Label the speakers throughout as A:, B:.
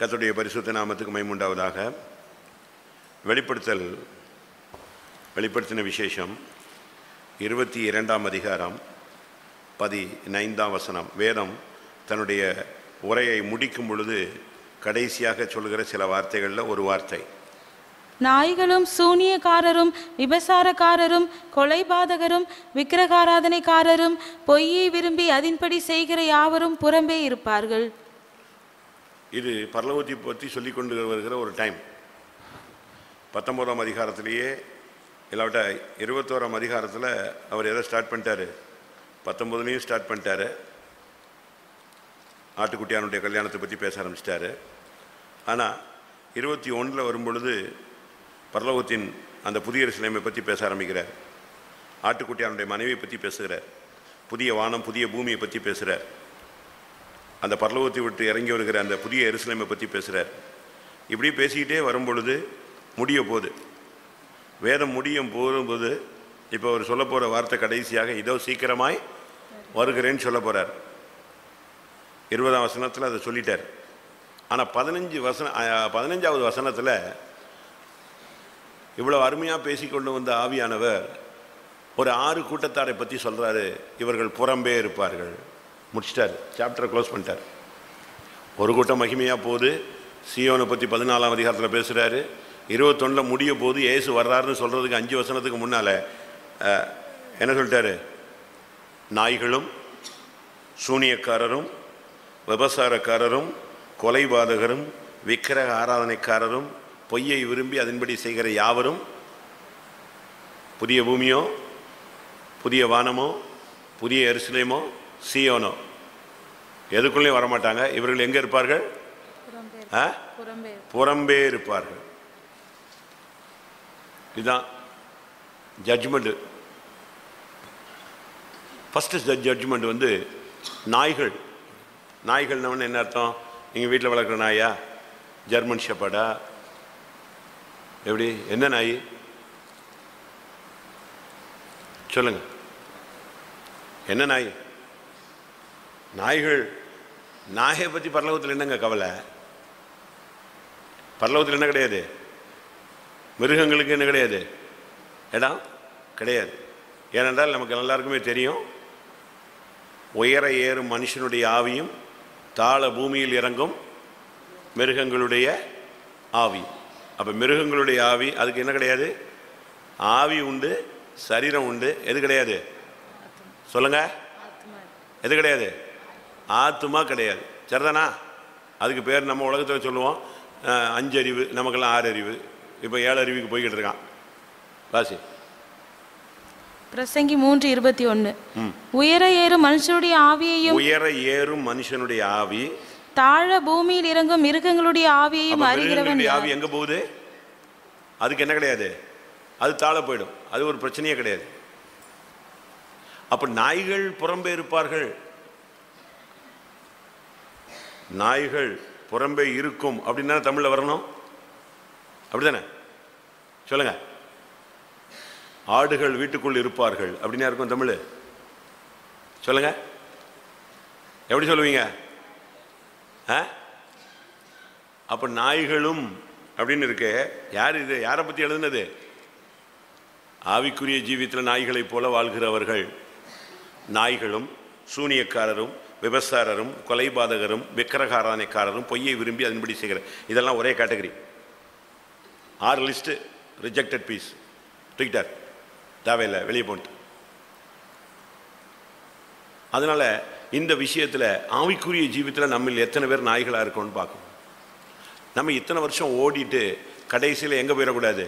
A: கர்த்தருடைய பரிசுத்த நாமத்துக்கு மைமுண்டாவதாக வெளிப்படுத்தல் வெளிப்படுத்தின விசேஷம் இருபத்தி இரண்டாம் அதிகாரம் பதினைந்தாம் வசனம் வேதம் தன்னுடைய உரையை முடிக்கும் பொழுது கடைசியாக சொல்கிற சில வார்த்தைகளில் ஒரு வார்த்தை
B: நாய்களும் சூனியக்காரரும் விபசாரக்காரரும் கொலைபாதகரும் விக்கிரகாராதனைக்காரரும் பொய்யை விரும்பி அதின்படி செய்கிற யாவரும் புறம்பே இருப்பார்கள்
A: இது பரலவத்தை பற்றி சொல்லி கொண்டு வருகிற ஒரு டைம் பத்தொம்போதாம் அதிகாரத்திலேயே இல்லாவிட்ட இருபத்தோராம் அதிகாரத்தில் அவர் எதை ஸ்டார்ட் பண்ணிட்டாரு பத்தொம்போதுலேயும் ஸ்டார்ட் பண்ணிட்டாரு ஆட்டுக்குட்டியானுடைய கல்யாணத்தை பற்றி பேச ஆரம்பிச்சிட்டாரு ஆனால் இருபத்தி ஒன்றில் வரும்பொழுது பரலோகத்தின் அந்த புதிய சிலைமை பற்றி பேச ஆரம்பிக்கிறார் ஆட்டுக்குட்டியானுடைய மனைவியை பற்றி பேசுகிறார் புதிய வானம் புதிய பூமியை பற்றி பேசுகிறார் அந்த பரலோகத்தை விட்டு இறங்கி வருகிற அந்த புதிய எருசலேமை பற்றி பேசுகிறார் இப்படி பேசிக்கிட்டே வரும்பொழுது முடிய போகுது வேதம் முடியும் போகும்போது இப்போ அவர் சொல்ல போகிற வார்த்தை கடைசியாக இதோ சீக்கிரமாய் வருகிறேன்னு சொல்ல போகிறார் இருபதாம் வசனத்தில் அதை சொல்லிட்டார் ஆனால் பதினஞ்சு வசன அஹ், பதினஞ்சாவது வசனத்தில் இவ்வளோ அருமையாக பேசி கொண்டு வந்த ஆவியானவர் ஒரு ஆறு கூட்டத்தாரை பற்றி சொல்கிறாரு இவர்கள் புறம்பே இருப்பார்கள் முடிச்சிட்டார் சாப்டரை க்ளோஸ் பண்ணிட்டார் ஒரு கூட்டம் மகிமையாக போகுது சியோனை பற்றி பதினாலாம் அதிகாரத்தில் பேசுகிறாரு இருபத்தொன்னில் முடிய போது ஏசு வர்றாருன்னு சொல்கிறதுக்கு அஞ்சு வசனத்துக்கு முன்னால் என்ன சொல்லிட்டாரு நாய்களும் சூனியக்காரரும் விபசாரக்காரரும் கொலைபாதகரும் விக்கிரக ஆராதனைக்காரரும் பொய்யை விரும்பி அதன்படி செய்கிற யாவரும் புதிய பூமியோ புதிய வானமோ புதிய எருசலேமோ சியோனோ எதுக்குள்ளேயும் வரமாட்டாங்க இவர்கள் எங்கே இருப்பார்கள் ஆ? புறம்பே இருப்பார்கள் இதுதான் ஜட்ஜ்மெண்ட்டு ஃபஸ்ட்டு ஜட்ஜ்மெண்ட் வந்து நாய்கள் நாய்கள்னவன என்ன அர்த்தம் நீங்கள் வீட்டில் வளர்க்குற நாயா ஜெர்மன் ஷெப்பர்டா எப்படி என்ன நாய் சொல்லுங்க என்ன நாய் நாய்கள் நாயை பற்றி பரலோகத்தில் என்னங்க கவலை பரலோகத்தில் என்ன கிடையாது மிருகங்களுக்கு என்ன கிடையாது இடம் கிடையாது ஏனென்றால் நமக்கு எல்லாருக்குமே தெரியும் உயர ஏறும் மனுஷனுடைய ஆவியும் தாழ பூமியில் இறங்கும் மிருகங்களுடைய ஆவி அப்போ மிருகங்களுடைய ஆவி அதுக்கு என்ன கிடையாது ஆவி உண்டு சரீரம் உண்டு எது கிடையாது சொல்லுங்க எது கிடையாது ஆத்துமா கிடையாது சரிதானா அதுக்கு பேர் நம்ம உலகத்தில் சொல்லுவோம் அஹ், அஞ்சு அறிவு நமக்கெல்லாம் ஆறு அறிவு இப்போ ஏழு அறிவுக்கு போய்கிட்டு இருக்கான் வாசி
B: பிரசங்கி மூன்று இருபத்தி ஒன்று உயர ஏறும் மனுஷருடைய ஆவியையும்
A: உயர ஏறும் மனுஷனுடைய ஆவி
B: தாழ பூமியில் இறங்கும் மிருகங்களுடைய ஆவியையும்
A: அப்ப
B: அறிகிறவன்
A: மிருகங்களுடைய
B: யார்?
A: ஆவி எங்க போகுது அதுக்கு என்ன கிடையாது அது தாழ போயிடும் அது ஒரு பிரச்சனையே கிடையாது அப்ப நாய்கள் புறம்பே இருப்பார்கள் நாய்கள் புறம்பே இருக்கும் அப்படின்னா தமிழ்ல வரணும் அப்படிதானே சொல்லுங்க ஆடுகள் வீட்டுக்குள் இருப்பார்கள் அப்படின்னா இருக்கும் தமிழ் சொல்லுங்க எப்படி சொல்லுவீங்க ஆ அப்போ நாய்களும் அப்படின்னு இருக்கு யார் இது யாரை பற்றி எழுதுனது ஆவிக்குரிய ஜீவித்தில் நாய்களைப் போல வாழ்கிறவர்கள் நாய்களும் சூனியக்காரரும் விபசாரரும் கொலைபாதகரும் விக்கிரகாரானைக்காரரும் பொய்யை விரும்பி அதன்படி செய்கிற இதெல்லாம் ஒரே கேட்டகரி ஆறு லிஸ்ட்டு ரிஜெக்டட் பீஸ் தூக்கிட்டார் தேவையில்லை வெளியே போட்டு அதனால் இந்த விஷயத்தில் ஆவிக்குரிய ஜீவித்தில் நம்ம எத்தனை பேர் நாய்களாக இருக்கோம்னு பார்க்கணும் நம்ம இத்தனை வருஷம் ஓடிட்டு கடைசியில் எங்கே போயிடக்கூடாது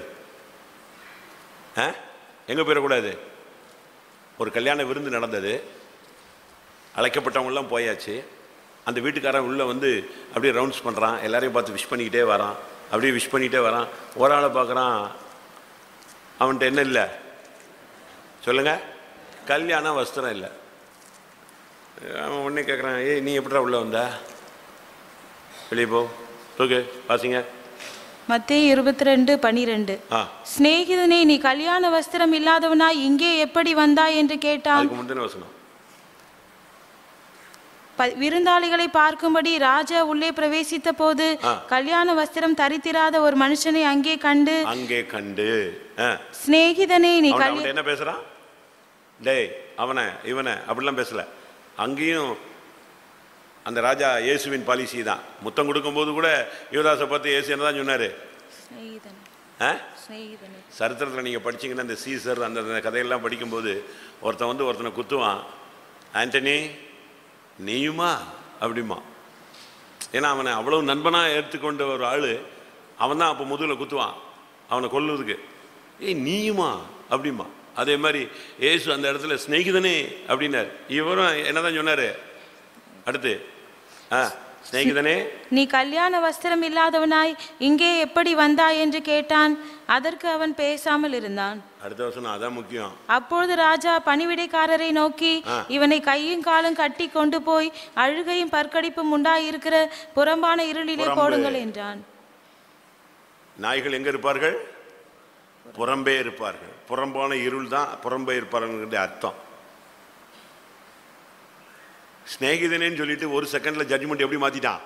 A: ஆ எங்கே போயிடக்கூடாது ஒரு கல்யாண விருந்து நடந்தது அழைக்கப்பட்டவங்கெல்லாம் போயாச்சு அந்த வீட்டுக்காரன் உள்ளே வந்து அப்படியே ரவுண்ட்ஸ் பண்ணுறான் எல்லாரையும் பார்த்து விஷ் பண்ணிக்கிட்டே வரான் அப்படியே விஷ் பண்ணிக்கிட்டே வரான் ஒரு ஆளை பார்க்குறான் அவன்கிட்ட என்ன இல்லை சொல்லுங்கள் கல்யாண வஸ்திரம் இல்லை அவன் உடனே கேட்குறான் ஏய் நீ எப்படிடா உள்ளே வந்த வெளியே போ தூக்கு வாசிங்க
B: மத்தேயு இருபத்தி ரெண்டு பனிரெண்டு
A: ஆ
B: சிநேகிதனே நீ கல்யாண வஸ்திரம் இல்லாதவனாய் இங்கே எப்படி வந்தாய் என்று கேட்டான்
A: அதுக்கு முந்தின வசனம்
B: ப- விருந்தாளிகளை பார்க்கும்படி ராஜா உள்ளே பிரவேசித்த போது கல்யாண வஸ்திரம் தரித்திராத ஒரு மனுஷனை அங்கே கண்டு
A: அங்கே கண்டு ஆ.
B: சிநேகிதனே நீ
A: அவன்
B: கல்யா
A: அவன்கிட்ட என்ன பேசுறான் டேய் அவனை இவனை அப்படிலாம் பேசல அங்கேயும் அந்த ராஜா இயேசுவின் பாலிசி தான் முத்தம் கொடுக்கும்போது கூட யுவதாசை பார்த்து இயேசு என்ன தான் சொன்னாரு
B: சிநேகிதனே,
A: ஆ
B: சிநேகிதனே.
A: சரித்திரத்தில் நீங்கள் படிச்சீங்கன்னா இந்த சீசர் அந்த அந்த கதையெல்லாம் படிக்கும்போது ஒருத்தன் வந்து ஒருத்தனை குத்துவான் ஆண்டனி நீயுமா அப்படிமா ஏன்னா அவனை அவ்வளவு நண்பனாக ஏற்றுக்கொண்ட ஒரு ஆள் அவன் தான் அப்போ முதுகில் குத்துவான் அவனை கொல்லுறதுக்கு ஏய் நீயுமா அப்படிமா அதே மாதிரி ஏசு அந்த இடத்துல சிநேகிதனே அப்படின்னார் இவரும் என்னதான் சொன்னார் அடுத்து ஆ சிநேகிதனே
B: நீ கல்யாண வஸ்திரம் இல்லாதவனாய் இங்கே எப்படி வந்தாய் என்று கேட்டான் அதற்கு அவன் பேசாமல் இருந்தான்
A: அடுத்த வருஷம் அதான் முக்கியம்
B: அப்பொழுது ராஜா பணிவிடைக்காரரை நோக்கி
A: ஆ.
B: இவனை கையும் காலும் கட்டி கொண்டு போய் அழுகையும் பற்கடிப்பும் உண்டாயிருக்கிற புறம்பான இருளிலே
A: புறம்பு.
B: போடுங்கள் என்றான்
A: நாய்கள் எங்க இருப்பார்கள் புறம்பே இருப்பார்கள் புறம்பான இருள் தான் புறம்பே இருப்பார்கள் அர்த்தம் சிநேகிதனேன்னு சொல்லிட்டு ஒரு செகண்ட்ல ஜட்ஜ்மெண்ட் எப்படி மாத்திட்டான்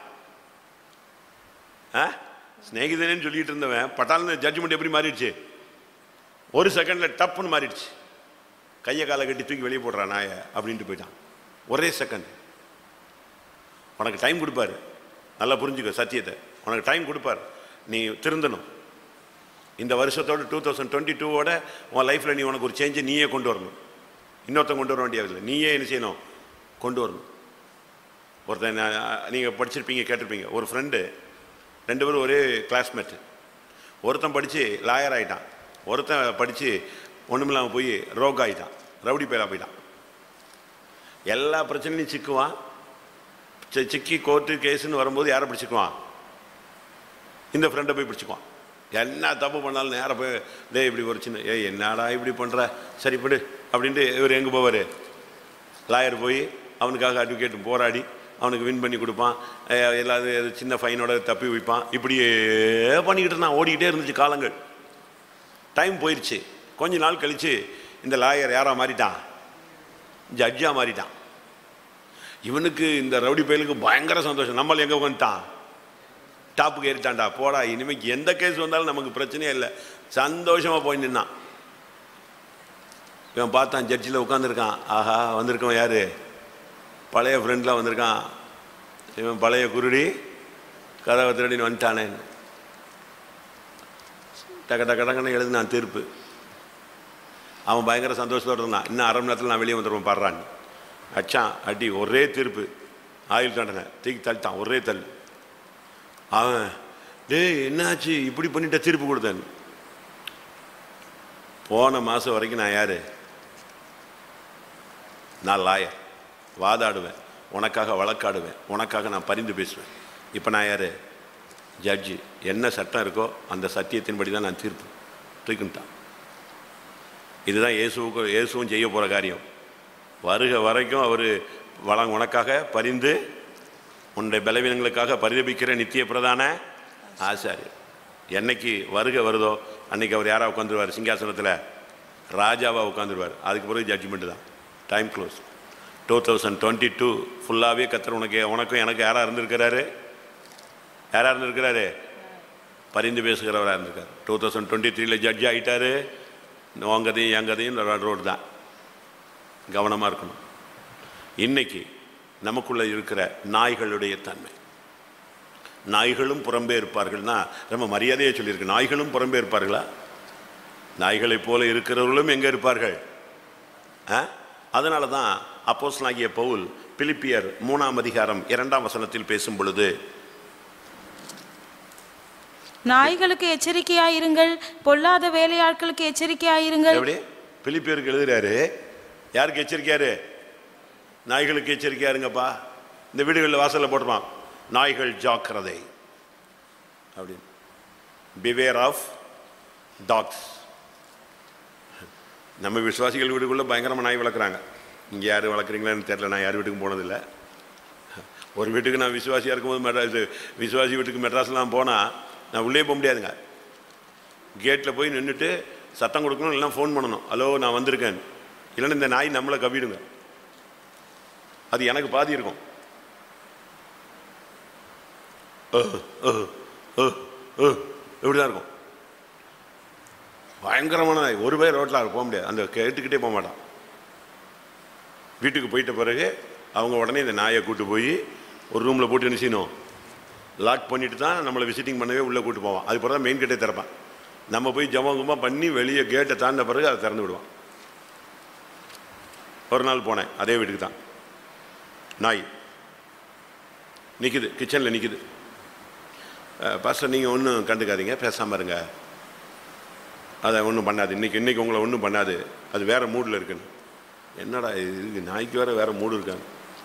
A: ஆ? சிநேகிதனேன்னு சொல்லிட்டு இருந்தவன் பட்டாள ஜட்ஜ்மெண்ட் எப்படி மாறிடுச்சு ஒரு செகண்ட்ல டப்புன்னு மாறிடுச்சு கையை காலை கட்டி தூக்கி வெளியே போடுறான் நாயை அப்படின்ட்டு போயிட்டான் ஒரே செகண்ட் உனக்கு டைம் கொடுப்பாரு நல்லா புரிஞ்சுக்க சத்தியத்தை உனக்கு டைம் கொடுப்பாரு நீ திருந்தணும் இந்த வருஷத்தோட டூ தௌசண்ட் டுவெண்ட்டி டூவோட உன் லைஃப்பில் நீ உனக்கு ஒரு சேஞ்சை நீயே கொண்டு வரணும் இன்னொருத்தன் கொண்டு வர வேண்டியதில்லை நீயே என்ன செய்யணும் கொண்டு வரணும் ஒருத்தன் நீங்கள் படிச்சிருப்பீங்க கேட்டிருப்பீங்க ஒரு ஃப்ரெண்டு ரெண்டு பேரும் ஒரே கிளாஸ்மேட்டு ஒருத்தன் படித்து லாயர் ஆகிட்டான் ஒருத்தன் படித்து ஒன்றுமில்லாமல் போய் ரோக் ஆகிட்டான் ரவுடி பேலா போயிட்டான் எல்லா பிரச்சனையும் சிக்குவான் சி- சிக்கி கோர்ட்டு கேஸுன்னு வரும்போது யாரை பிடிச்சிக்குவான் இந்த ஃப்ரெண்டை போய் பிடிச்சிக்குவான் என்ன தப்பு பண்ணாலும் நேராக போய் டேய் இப்படி ஒரு சின்ன ஏய் என்னடா இப்படி பண்ணுற சரி விடு அப்படின்ட்டு இவர் எங்கே போவார் லாயர் போய் அவனுக்காக அட்வொகேட் போராடி அவனுக்கு வின் பண்ணி கொடுப்பான் அஹ் எல்லாரும் எது சின்ன ஃபைனோட தப்பி வைப்பான் இப்படியே பண்ணிக்கிட்டு இருந்தான் ஓடிக்கிட்டே இருந்துச்சு காலங்கள் டைம் போயிடுச்சு கொஞ்ச நாள் கழித்து இந்த லாயர் யாரா மாறிட்டான் ஜட்ஜாக மாறிட்டான் இவனுக்கு இந்த ரவுடி பயலுக்கு பயங்கர சந்தோஷம் நம்மள எங்கே வந்துட்டான் டாப்புக்கு ஏறிட்டான்டா போடா இனிமேல் எந்த கேஸ் வந்தாலும் நமக்கு பிரச்சனையே இல்லை சந்தோஷமாக போய் நின்னான் இவன் பார்த்தான் ஜட்ஜில் உட்காந்துருக்கான் ஆஹா வந்திருக்கவன் யாரு பழைய ஃப்ரெண்டில் வந்திருக்கான் இவன் பழைய குருடி கதவை திருடின்னு வந்துட்டானேன்னு டக்க டக்க டக்குன்னு எழுதினான் தீர்ப்பு அவன் பயங்கர சந்தோஷத்தோடு இருந்தான் இன்னும் அரை மணி நேரத்தில் நான் வெளியே வந்துடுவேன் பாடுறான்னு அச்சான் அடி ஒரே தீர்ப்பு ஆயுள் தண்டனை தூக்கி தள்ளிட்டான் ஒரே தள்ளு அவன் டேய் என்னாச்சு இப்படி பண்ணிட்ட தீர்ப்பு கொடுத்தேன் போன மாதம் வரைக்கும் நான் யாரு நான் லாயர் வாதாடுவேன் உனக்காக வழக்காடுவேன் உனக்காக நான் பரிந்து பேசுவேன் இப்போ நான் யாரு ஜட்ஜி என்ன சட்டம் இருக்கோ அந்த சத்தியத்தின்படி தான் நான் தீர்ப்பு தூக்கிட்டான் இதுதான் இயேசுவுக்கு இயேசுவும் செய்ய போகிற காரியம் வருக வரைக்கும் அவர் வள உனக்காக பரிந்து உன்னுடைய பலவீனங்களுக்காக பரிதபிக்கிற நித்திய பிரதான ஆசாரியர் என்னைக்கு வருக வருதோ அன்னைக்கு அவர் யாரா உட்காந்துருவார் சிங்காசனத்தில் ராஜாவா உட்காந்துருவார் அதுக்கு பிறகு ஜட்ஜ்மெண்ட் தான் time close two thousand twenty two ஃபுல்லாகவே கத்துற உனக்கு உனக்கும் எனக்கு யாராக இருந்திருக்கிறாரு யாராக இருந்திருக்கிறாரு பரிந்து பேசுகிறவராக இருந்திருக்காரு டூ தௌசண்ட் டுவெண்ட்டி த்ரீல ஜட்ஜ் ஆகிட்டாரு உன் கதையும் என் கதையும் ரோடு தான் கவனமாக இருக்கணும் இன்னைக்கு நமக்குள்ள இருக்கிற நாய்களுடைய தன்மை நாய்களும் புறம்பே இருப்பார்கள்னா ரொம்ப மரியாதையை சொல்லியிருக்கு நாய்களும் புறம்பே இருப்பார்களா நாய்களைப் போல இருக்கிறவர்களும் எங்கே இருப்பார்கள் ஆ அதனால தான் அப்போஸ்தலனாகிய பவுல் பிலிப்பியர் மூணாம் அதிகாரம் இரண்டாம் வசனத்தில் பேசும் பொழுது
B: நாய்களுக்கு எச்சரிக்கையாயிருங்கள் பொல்லாத வேலையாட்களுக்கு எச்சரிக்கையாயிருங்கள்
A: எப்படி பிலிப்பியருக்கு எழுதுறாரு யாருக்கு எச்சரிக்கையாரு நாய்களுக்கு எச்சரிக்கையா இருங்கப்பா இந்த வீடுகளில் வாசலில் போட்டுருவான் நாய்கள் ஜாக்கிரதை அப்படின்னு பிவேர் ஆஃப் டாக்ஸ் நம்ம விசுவாசிகள் வீடுக்குள்ளே பயங்கரமாக நாய் வளர்க்குறாங்க இங்கே யார் வளர்க்குறீங்களான்னு தெரில நான் யார் வீட்டுக்கும் போனதில்லை ஒரு வீட்டுக்கு நான் விசுவாசியாக இருக்கும்போது மெட்ராஸ் விசுவாசி வீட்டுக்கு மெட்ராஸ்லாம் போனால் நான் உள்ளே போக முடியாதுங்க கேட்டில் போய் நின்றுட்டு சத்தம் கொடுக்கணும் இல்லைன்னா ஃபோன் பண்ணணும் ஹலோ நான் வந்திருக்கேன் இல்லைன்னா இந்த நாய் நம்மளை கவிடுங்க அது எனக்கு பாதி இருக்கும் இப்படி தான் இருக்கும் பயங்கரமான நாய் ஒரு பேர் ரோட்டில் போக முடியாது அந்த கேட்டுக்கிட்டே போக மாட்டான் வீட்டுக்கு போயிட்ட பிறகு அவங்க உடனே இந்த நாயை கூட்டு போய் ஒரு ரூமில் போட்டு என்ன செய்யணும் லாக் பண்ணிட்டு தான் நம்மளை விசிட்டிங் பண்ணவே உள்ளே கூட்டு போவான் அது பிறகு தான் மெயின் கேட்டே திறப்பான் நம்ம போய் ஜமங்குமா பண்ணி வெளியே கேட்டை தாண்டின பிறகு அதை திறந்து விடுவான் ஒரு நாள் போனேன் அதே வீட்டுக்கு தான் நாய் நிற்குது கிச்சனில் நிற்குது பாஸ்டர் நீங்கள் ஒன்றும் கண்டுக்காதீங்க பேசாமல் இருங்க அதை ஒன்றும் பண்ணாது இன்னைக்கு இன்னைக்கு உங்களை ஒன்றும் பண்ணாது அது வேற மூடில் இருக்குன்னு என்னடா இது நாய்க்கு வேற வேற மூடு இருக்காங்க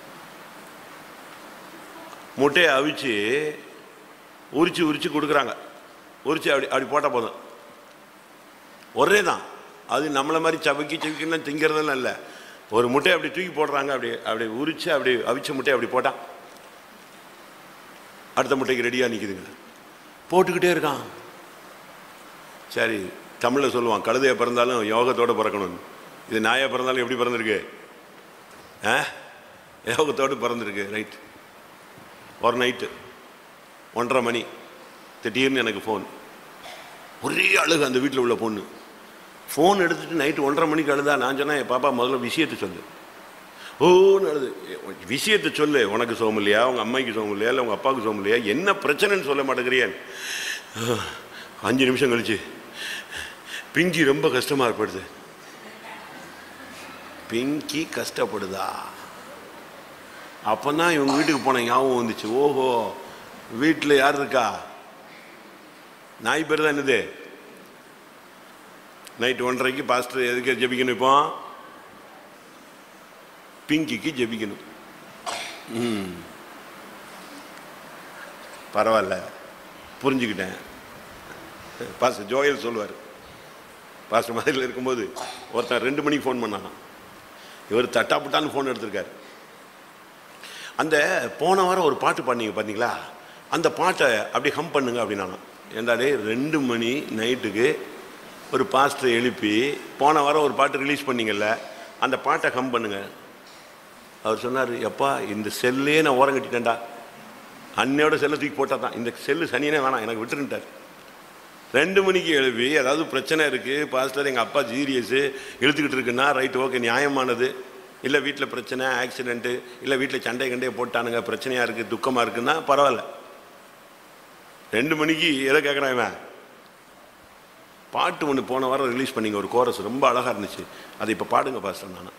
A: முட்டையை அவிச்சு உரிச்சு உரிச்சு கொடுக்குறாங்க உரிச்சு அப்படி அப்படி போட்டால் போதும் ஒரே தான் அது நம்மளை மாதிரி சவக்கி சவிக்கெல்லாம் திங்கிறதெல்லாம் இல்லை ஒரு முட்டையை அப்படி தூக்கி போடுறாங்க அப்படி அப்படி உரிச்சு அப்படி அவிச்ச முட்டையை அப்படி போட்டான் அடுத்த முட்டைக்கு ரெடியாக நிற்குதுங்க போட்டுக்கிட்டே இருக்கான் சரி தமிழில் சொல்லுவான் கழுதையை பிறந்தாலும் யோகத்தோடு பிறக்கணும் இது நாயை பிறந்தாலும் எப்படி பிறந்திருக்கு ஆ யோகத்தோடு பிறந்திருக்கு ரைட் ஒரு நைட்டு ஒன்றரை மணி திடீர்னு எனக்கு ஃபோன் ஒரே அழுகு அந்த வீட்டில் உள்ள பொண்ணு ஃபோன் எடுத்துட்டு நைட்டு ஒன்றரை மணிக்கு அழுதா நான் சொன்னேன் "என் பாப்பா முதல்ல விஷயத்தை சொல்லு ஓன்னு அழுது விஷயத்தை சொல்லு உனக்கு சோகம் இல்லையா உங்கள் அம்மாய்க்கு சோகம் இல்லையா இல்லை உங்கள் அப்பாவுக்கு சோகம் இல்லையா என்ன பிரச்சனைன்னு சொல்ல மாட்டேங்கிறியான் அஞ்சு நிமிஷம் கழிச்சு பிங்கி ரொம்ப கஷ்டமாக ஏற்படுது பிங்கி கஷ்டப்படுதா அப்பதான் இவங்க வீட்டுக்கு போன ஞாபகம் வந்துச்சு ஓஹோ வீட்டில் யார் இருக்கா நாய் பேர் தான் என்னது நைட் ஒன்றரைக்கு பாஸ்டர் எதுக்கு ஜெபிக்கணும் இப்போ பிங்கிக்கு ஜெபிக்கணும் ம் பரவாயில்ல புரிஞ்சுக்கிட்டேன் பாஸ்டர் ஜோயல் சொல்லுவார் பாஸ்டர் மாதிரியில் இருக்கும்போது ஒருத்தன் ரெண்டு மணிக்கு ஃபோன் பண்ணான் இவர் தட்டாப்புட்டான்னு ஃபோன் எடுத்திருக்காரு அந்த போன வாரம் ஒரு பாட்டு பாடினீங்க பார்த்தீங்களா அந்த பாட்டை அப்படி ஹம் பண்ணுங்க அப்படின்னானா ஏண்டாடே ரெண்டு மணி நைட்டுக்கு ஒரு பாஸ்டரை எழுப்பி போன வாரம் ஒரு பாட்டு ரிலீஸ் பண்ணீங்கல்ல அந்த பாட்டை ஹம் பண்ணுங்க அவர் சொன்னார் எப்பா இந்த செல்லே நான் ஓரம் கட்டிட்டேன்டா அன்னையோட செல்லை தூக்கி போட்டா தான் இந்த செல்லு சனியனே வேணாம் எனக்கு விட்டுருன்ட்டார் ரெண்டு மணிக்கு எழுப்பி ஏதாவது பிரச்சனை இருக்குது பாஸ்டர் எங்கள் அப்பா ஜீரியஸு இழுத்துக்கிட்டு இருக்குன்னா ரைட் ஓகே நியாயமானது இல்லை வீட்டில் பிரச்சனை ஆக்சிடென்ட்டு இல்லை வீட்டில் சண்டை கண்டையை போட்டானுங்க பிரச்சனையாக இருக்குது துக்கமாக இருக்குன்னா பரவாயில்ல ரெண்டு மணிக்கு எதை கேட்குறான் இவன் பாட்டு ஒன்று போன வாரம் ரிலீஸ் பண்ணீங்க ஒரு கோரஸ் ரொம்ப அழகாக இருந்துச்சு அதை இப்போ பாடுங்க பாஸ்டர் நான்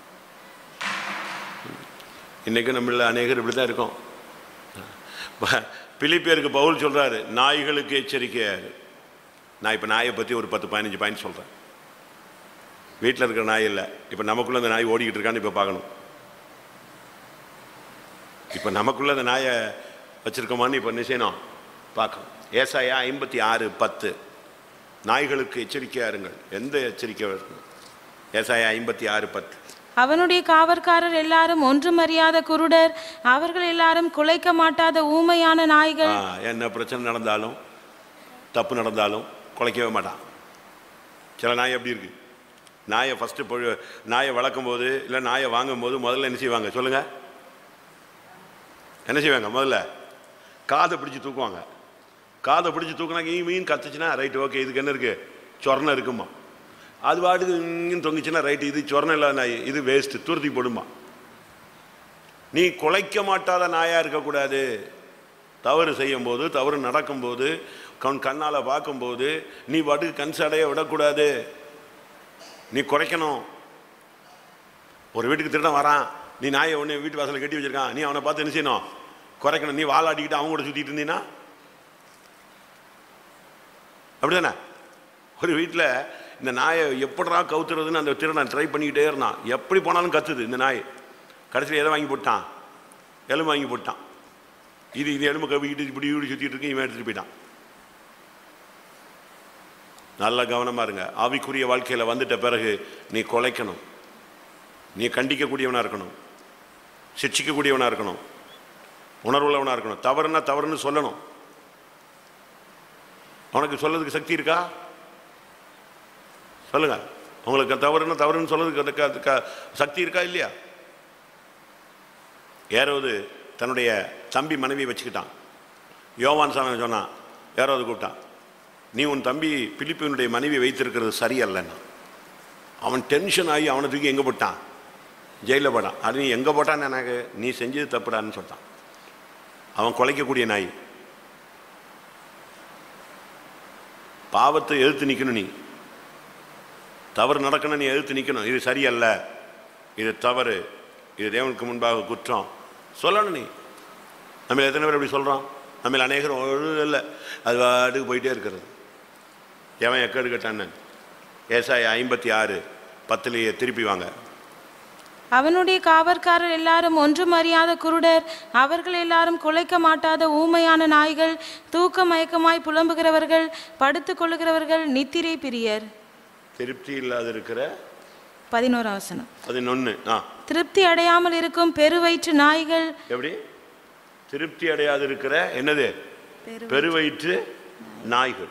A: இன்றைக்கும் நம்மள அநேகர் இப்படி தான் இருக்கோம் ப- பிலிப்பியருக்கு பவுல் சொல்கிறாரு நாய்களுக்கு எச்சரிக்கையாரு நான் இப்போ நாயை பற்றி ஒரு பத்து பதினஞ்சு பாயிண்ட் சொல்கிறேன் வீட்டில் இருக்கிற நாய் இல்லை இப்போ நமக்குள்ள அந்த நாய் ஓடிக்கிட்டு இருக்கான்னு இப்போ பார்க்கணும் இப்போ நமக்குள்ள அந்த நாயை வச்சிருக்கோமான்னு இப்போ என்ன செய்யணும் பார்க்கணும் ஏசாயா ஐம்பத்தி ஆறு பத்து நாய்களுக்கு எச்சரிக்கையா இருங்கள் எந்த எச்சரிக்கை இருக்கணும் ஏசாயா ஐம்பத்தி ஆறு பத்து
B: அவனுடைய காவற்காரர் எல்லாரும் ஒன்றுமறியாத குருடர் அவர்கள் எல்லாரும் குலைக்க மாட்டாத ஊமையான நாய்கள்
A: ஆ, என்ன பிரச்சனை நடந்தாலும் தப்பு நடந்தாலும் குலைக்கவே மாட்டான் சில நாய் எப்படி இருக்கு நாயை ஃபஸ்ட்டு பொ நாயை வளர்க்கும் போது இல்லை நாயை வாங்கும் போது முதல்ல என்ன செய்வாங்க சொல்லுங்க என்ன செய்வாங்க முதல்ல காதை பிடிச்சி தூக்குவாங்க காதை பிடிச்சி தூக்குனா ஈ மீன் கத்துச்சுன்னா ரைட் ஓகே இதுக்கு என்ன இருக்கு சொர்ணம் இருக்குமா அது பாட்டுக்கு இங்கன்னு தொங்குச்சுன்னா ரைட் இது சொர்ணம் இல்லாத நாய் இது வேஸ்ட்டு துருத்தி போடுமா நீ குலைக்க மாட்டாத நாயா இருக்கக்கூடாது தவறு செய்யும் போது தவறு நடக்கும்போது கண் கண்ணால் பார்க்கும்போது நீ பாட்டுக்கு கண் சடைய விடக்கூடாது நீ குறைக்கணும் ஒரு வீட்டுக்கு திருடன் வரான் நீ நாயை ஒன்று வீட்டு வாசலில் கட்டி வச்சிருக்கான் நீ அவனை பார்த்து என்ன செய்யணும் குறைக்கணும் நீ வாலாட்டிக்கிட்டு அவங்க கூட சுற்றிட்டு இருந்தீன்னா அப்படிதானே ஒரு வீட்டில் இந்த நாயை எப்படிடா கவுத்துறதுன்னு அந்த திருடன் ட்ரை பண்ணிக்கிட்டே இருந்தான் எப்படி போனாலும் கத்துது இந்த நாய் கடைசியில் எதை வாங்கி போட்டான் எலும்பு வாங்கி போட்டான் இது இது எலும்பு கவிக்கிட்டு இப்படி இப்படி சுற்றிட்டு இருக்கு இவன் எடுத்துட்டு போயிட்டான் நல்ல கவனமா இருங்க ஆவிக்குரிய வாழ்க்கையில் வந்துட்ட பிறகு நீ கொலைக்கணும் நீ கண்டிக்கக்கூடியவனா இருக்கணும் சிக்ஷிக்கக்கூடியவனா இருக்கணும் உணர்வுள்ளவனா இருக்கணும் தவறுனா தவறுன்னு சொல்லணும் உனக்கு சொல்லதுக்கு சக்தி இருக்கா சொல்லுங்க உங்களுக்கு தவறுன்னா தவறுன்னு சொல்லதுக்கு க- க- சக்தி இருக்கா இல்லையா ஏறோது தன்னுடைய தம்பி மனைவியை வச்சுக்கிட்டான் யோவான் சாமி சொன்னான் யாராவது கூப்பிட்டான் நீ உன் தம்பி பிலிப்பினுடைய மனைவி வைத்திருக்கிறது சரியல்லன்னா அவன் டென்ஷன் ஆகி அவனை தூக்கி எங்கே போட்டான் ஜெயிலில் போட்டான் அது நீ எங்கே போட்டான்னு எனக்கு நீ செஞ்சது தப்புடான்னு சொல்லிட்டான் அவன் குலைக்கக்கூடிய நாய் பாவத்தை எதிர்த்து நிற்கணும் நீ தவறு நடக்கணும் நீ எதிர்த்து நிற்கணும் இது சரியல்ல இது தவறு இது தேவனுக்கு முன்பாக குற்றம் சொல்லணும் நீ நம்ம எத்தனை பேர் அப்படி சொல்கிறோம் நம்ம அநேகர் ஒரு இல்லை அது பாட்டுக்கு போயிட்டே இருக்கிறது எவன் எக்கேடு கேட்டான்னு ஏசாய் ஐம்பத்தி ஆறு பத்துலேயே திருப்பி வாங்க
B: அவனுடைய காவற்காரர் எல்லாரும் ஒன்றும் அறியாத குருடர் அவர்கள் எல்லாரும் குலைக்க மாட்டாத ஊமையான நாய்கள் தூக்க மயக்கமாய் புலம்புகிறவர்கள் படுத்துக் கொள்ளுகிறவர்கள் நித்திரை பிரியர்
A: திருப்தி இல்லாத இருக்கிற
B: பதினோராம் வசனம்
A: பதினொன்று ஆ
B: திருப்தி அடையாமல் இருக்கும் பெருவயிற்று நாய்கள்
A: எப்படி திருப்தி அடையாது இருக்கிற என்னது பெருவயிற்று நாய்கள்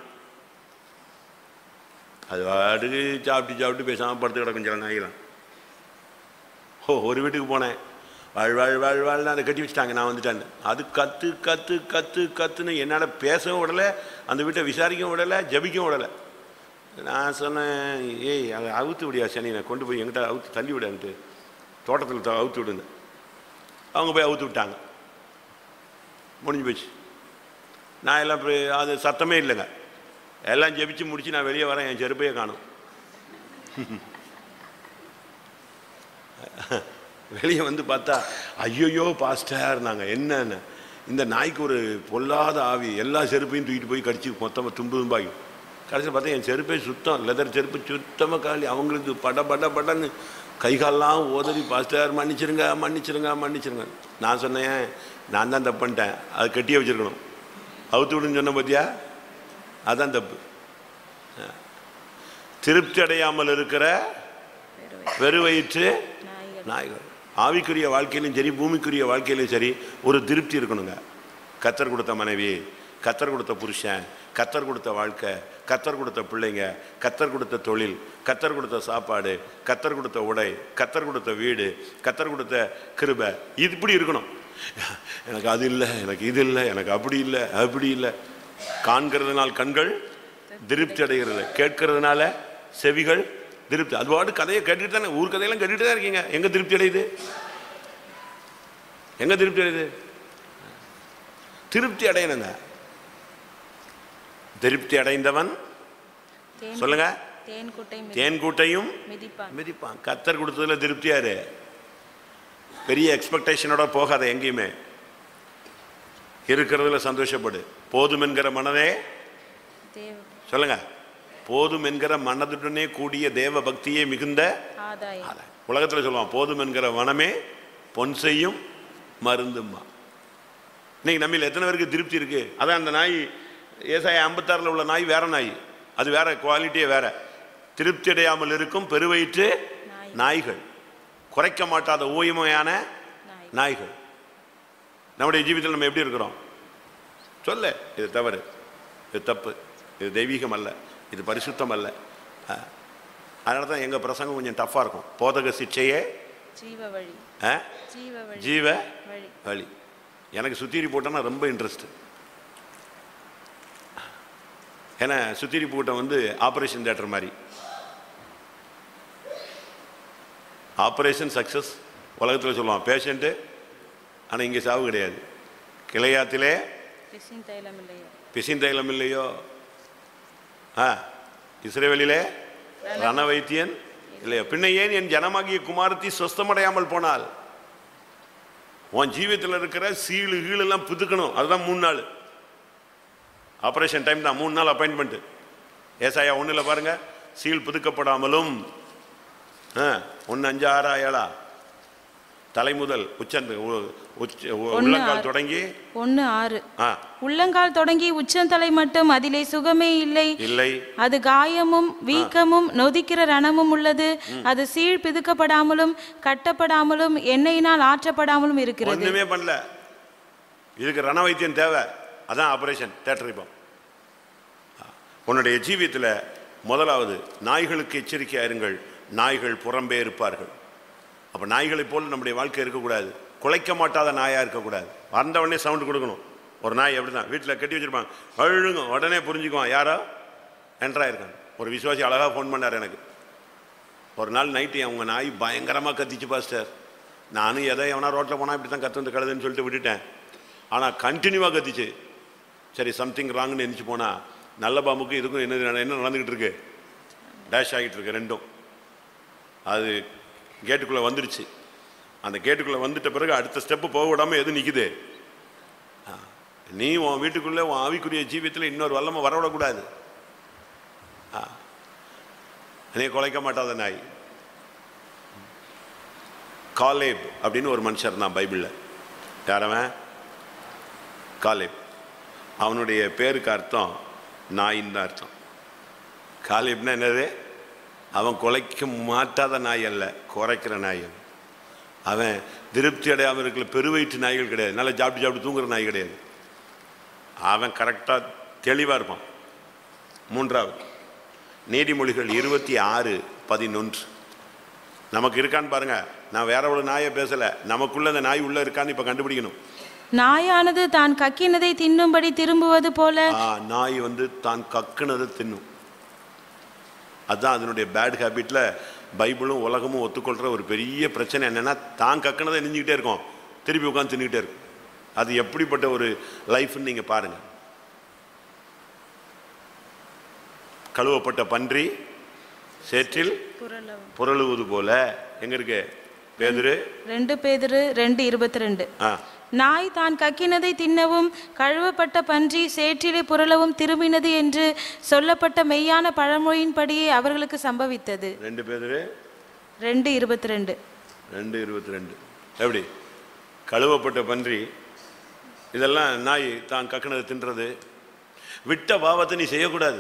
A: அது பாட்டுக்கு சாப்பிட்டு சாப்பிட்டு பேசாமல் படுத்து கிடக்கும் சில நாய்களாம் ஓ ஒரு வீட்டுக்கு போனேன் வாழ் வாழ் வாழ் வாழ்னு அதை கட்டி வச்சுட்டாங்க நான் வந்துட்டேன்னு அது கத்து கத்து கத்து கத்துன்னு என்னால் பேசவும் விடலை அந்த வீட்டை விசாரிக்கவும் விடலை ஜபிக்கவும் விடலை நான் சொன்னேன் ஏய் அதை அவுத்து விடியா சனி நான் கொண்டு போய் எங்கிட்ட அவுத்து தள்ளி விடான்ட்டு தோட்டத்தில் த- அவுத்து விடுங்க அவங்க போய் அவுத்து விட்டாங்க முடிஞ்சு போச்சு நான் எல்லாம் போய் அது சத்தமே இல்லைங்க எல்லாம் ஜெபிச்சு முடிச்சு நான் வெளியே வரேன் என் செருப்பையே காணும் வெளியே வந்து பார்த்தா ஐயோயோ பாஸ்டர் நாங்கள் என்னன்னு இந்த நாய்க்கு ஒரு பொல்லாத ஆவி எல்லா செருப்பையும் தூக்கிட்டு போய் கடிச்சு மொத்தமாக தும்பு தும்பாகி கடைசியில் பார்த்தா என் செருப்பே சுத்தம் லெதர் செருப்பு சுத்தமாக காலி அவங்களுக்கு பட பட படன்னு கை கால்லாம் ஓதறி பாஸ்டர் மன்னிச்சிருங்க மன்னிச்சிருங்க மன்னிச்சிருங்க நான் சொன்னேன் நான் தான் தப்பு பண்ணிட்டேன் அது கட்டியே வச்சிருக்கணும் அவுத்து விடுன்னு சொன்ன பார்த்தியா அதான் தப்பு திருப்தி அடையாமல் இருக்கிற வெறுவயிற்று நாய்கள் ஆவிக்குரிய வாழ்க்கையிலும் சரி பூமிக்குரிய வாழ்க்கையிலும் சரி ஒரு திருப்தி இருக்கணுங்க கத்தர் கொடுத்த மனைவி கத்தர் கொடுத்த புருஷன் கத்தர் கொடுத்த வாழ்க்கை கத்தர் கொடுத்த பிள்ளைங்க கத்தர் கொடுத்த தொழில் கத்தர் கொடுத்த சாப்பாடு கத்தர் கொடுத்த உடை கத்தர் கொடுத்த வீடு கத்தர் கொடுத்த கிருபை இது இப்படி இருக்கணும் எனக்கு அது இல்லை எனக்கு இது இல்லை எனக்கு அப்படி இல்லை அப்படி இல்லை காண்கிறதுனால் கண்கள் திருப்தி அடைகிறது கேட்கறதுனால செவிகள் திருப்தி அது பாட்டு கதையை கேட்டுட்டு தானே ஊர் கதையெல்லாம் கேட்டுட்டு தான் இருக்கீங்க எங்க திருப்தி அடையுது எங்க திருப்தி அடையுது திருப்தி அடையணுங்க திருப்தி அடைந்தவன்
B: தேன்
A: சொல்லுங்க
B: தேன் குட்டை மி-
A: தேன் கூட்டையும்
B: மிதிப்பான்
A: மிதிப்பான் கத்தர் கொடுத்ததுல திருப்தியாரு பெரிய எக்ஸ்பெக்டேஷனோட போகாத எங்கேயுமே இருக்கிறதுல சந்தோஷப்படு போதும் என்கிற மனதே
B: தேவ
A: சொல்லுங்க போதும் என்கிற மனதுடனே கூடிய தேவ பக்தியே மிகுந்த
B: ஆதாயம்
A: ஆதாயம். உலகத்துல சொல்லுவான் போதும் என்கிற மனமே பொன் செய்யும் மருந்தும்மா இன்னைக்கு நம்மில் எத்தனை பேருக்கு திருப்தி இருக்கு அதான் அந்த நாய் ஏசாய ஐம்பத்தாறில் உள்ள நாய் வேற நாய் அது வேற குவாலிட்டியே வேற திருப்தி அடையாமல் இருக்கும் பெருவயிற்று நாய்கள் குறைக்க மாட்டாத ஊயமையான
B: நாய்
A: நாய்கள் நம்முடைய ஜீவிதத்தில் நம்ம எப்படி இருக்கிறோம் சொல்ல இது தவறு இது தப்பு இது தெய்வீகம் அல்ல இது பரிசுத்தம் அல்ல அஹ். அதனால தான் எங்கள் பிரசங்கம் கொஞ்சம் டஃப்பாக இருக்கும் போதக சிக்ஷையே
B: ஜீவ வழி
A: அஹ்,
B: ஜீவ வழி
A: ஜீவ
B: வழி
A: வழி எனக்கு சுத்திரி போட்டோன்னா ரொம்ப இன்ட்ரெஸ்ட் ஏன்னா சுத்திரி கூட்டம் வந்து ஆப்ரேஷன் தேட்டர் மாதிரி ஆப்ரேஷன் சக்ஸஸ் உலகத்தில் சொல்லுவான் பேஷண்ட்டு ஆனால் இங்கே சாவு கிடையாது கிளையாத்திலே
B: பிசின் தைலம் இல்லையோ
A: பிசின் தைலம் இல்லையோ ஆ இஸ்ரேவேலிலே ரண வைத்தியன் இல்லையோ பின்ன ஏன் என் ஜனமாகிய குமாரத்தி சொஸ்தமடையாமல் போனால் உன் ஜீவியத்தில் இருக்கிற சீழு கீழெல்லாம் புதுக்கணும் அதுதான் மூணு நாள் ஆப்ரேஷன் டைம் தான் மூணு நாள் அப்பாயின்மெண்ட் ஏசாயா ஒன்றில் பாருங்க சீல் புதுக்கப்படாமலும் ஒன்று அஞ்சு ஆறா ஏழா தலை முதல் உச்சந்த உ- உச்ச உ-
B: ஒண்ணு
A: உள்ளங்கால்
B: ஆறு.
A: தொடங்கி
B: ஒன்று ஆறு
A: ஆ
B: உள்ளங்கால் தொடங்கி உச்சந்தலை மட்டும் அதிலே சுகமே இல்லை
A: இல்லை
B: அது காயமும் வீக்கமும் நொதிக்கிற ரணமும் உள்ளது அது சீழ் பிதுக்கப்படாமலும் கட்டப்படாமலும் எண்ணெயினால் ஆற்றப்படாமலும் இருக்கிறது
A: ஒண்ணுமே பண்ணல இதுக்கு ரண வைத்தியம் தேவை அதான் ஆபரேஷன் தேட்டர் இப்போ உன்னுடைய ஜீவியத்தில் முதலாவது நாய்களுக்கு எச்சரிக்கையா இருங்கள் நாய்கள் புறம்பே இருப்பார்கள் அப்போ நாய்களைப் போல் நம்முடைய வாழ்க்கை இருக்கக்கூடாது குலைக்க மாட்டாத நாயாக இருக்கக்கூடாது வந்த உடனே சவுண்டு கொடுக்கணும் ஒரு நாய் எப்படி தான் வீட்டில் கட்டி வச்சிருப்பாங்க அழுங்க உடனே புரிஞ்சுக்குவான் யாரோ என்ட்ராயிருக்காங்க ஒரு விசுவாசி அழகாக ஃபோன் பண்ணார் எனக்கு ஒரு நாள் நைட்டு அவங்க நாய் பயங்கரமாக கத்திச்சு பாஸ்டர் நானும் எதை எவனா ரோட்டில் போனால் இப்படி தான் கத்து வந்து கழுதுன்னு சொல்லிட்டு விட்டுட்டேன் ஆனால் கண்டினியூவாக கத்திச்சு சரி சம்திங் ராங்னு நினச்சி போனால் நல்ல பாம்புக்கு இதுக்கும் என்ன என்ன நடந்துக்கிட்டு இருக்கு டேஷ் ஆகிட்டு இருக்கு ரெண்டும் அது கேட்டுக்குள்ளே வந்துடுச்சு அந்த கேட்டுக்குள்ளே வந்துட்ட பிறகு அடுத்த ஸ்டெப்பு போக விடாமல் எது நிற்குது நீ உன் வீட்டுக்குள்ளே உன் ஆவிக்குரிய ஜீவியத்தில் இன்னொரு வல்லமை வரவிடக்கூடாது ஆ. நீ குலைக்க மாட்டாத நாய் காலேப் அப்படின்னு ஒரு மனுஷர் தான் பைபிளில் யாரவன் காலேப் அவனுடைய பேருக்கு அர்த்தம் நாயின்னு தான் அர்த்தம் காலேப்னா என்னது அவன் குலைக்க மாட்டாத நாய் அல்ல குறைக்கிற நாய் அவன். அவன் திருப்தி அடையாமல் இருக்கிற பெருவயிற்று நாய்கள் கிடையாது நல்லா சாப்பிட்டு சாப்பிட்டு தூங்குற நாய் கிடையாது அவன் கரெக்டாக தெளிவாக இருப்பான் மூன்றாவது நீதிமொழிகள் இருபத்தி ஆறு பதினொன்று நமக்கு இருக்கான்னு பாருங்க நான் வேற ஒரு நாயை பேசலை நமக்குள்ள அந்த நாய் உள்ள இருக்கான்னு இப்போ கண்டுபிடிக்கணும்
B: நாயானது தான் கக்கினதை தின்னும்படி திரும்புவது போல
A: ஆ, நாய் வந்து தான் கக்குனதை தின்னும் அதுதான் அதனுடைய பேட் ஹேபிட்ல பைபிளும் உலகமும் ஒத்துக்கொள்கிற ஒரு பெரிய பிரச்சனை என்னன்னா தான் கக்குனதை நெஞ்சுக்கிட்டே இருக்கும் திருப்பி உட்காந்து தின்னுக்கிட்டே இருக்கும் அது எப்படிப்பட்ட ஒரு லைஃப்னு நீங்கள் பாருங்க கழுவப்பட்ட பன்றி சேற்றில் புரளுவது போல எங்க இருக்கு பேதுரு
B: ரெண்டு பேதிரு ரெண்டு இருபத்தி ரெண்டு
A: ஆ
B: நாய் தான் கக்கினதை தின்னவும் கழுவப்பட்ட பன்றி சேற்றிலே புரளவும் திரும்பினது என்று சொல்லப்பட்ட மெய்யான பழமொழியின்படியே அவர்களுக்கு சம்பவித்தது
A: ரெண்டு பேதுரு
B: ரெண்டு இருபத்தி ரெண்டு
A: ரெண்டு இருபத்தி ரெண்டு எப்படி கழுவப்பட்ட பன்றி இதெல்லாம் நாய் தான் கக்குனதை தின்றது விட்ட பாவத்தை நீ செய்யக்கூடாது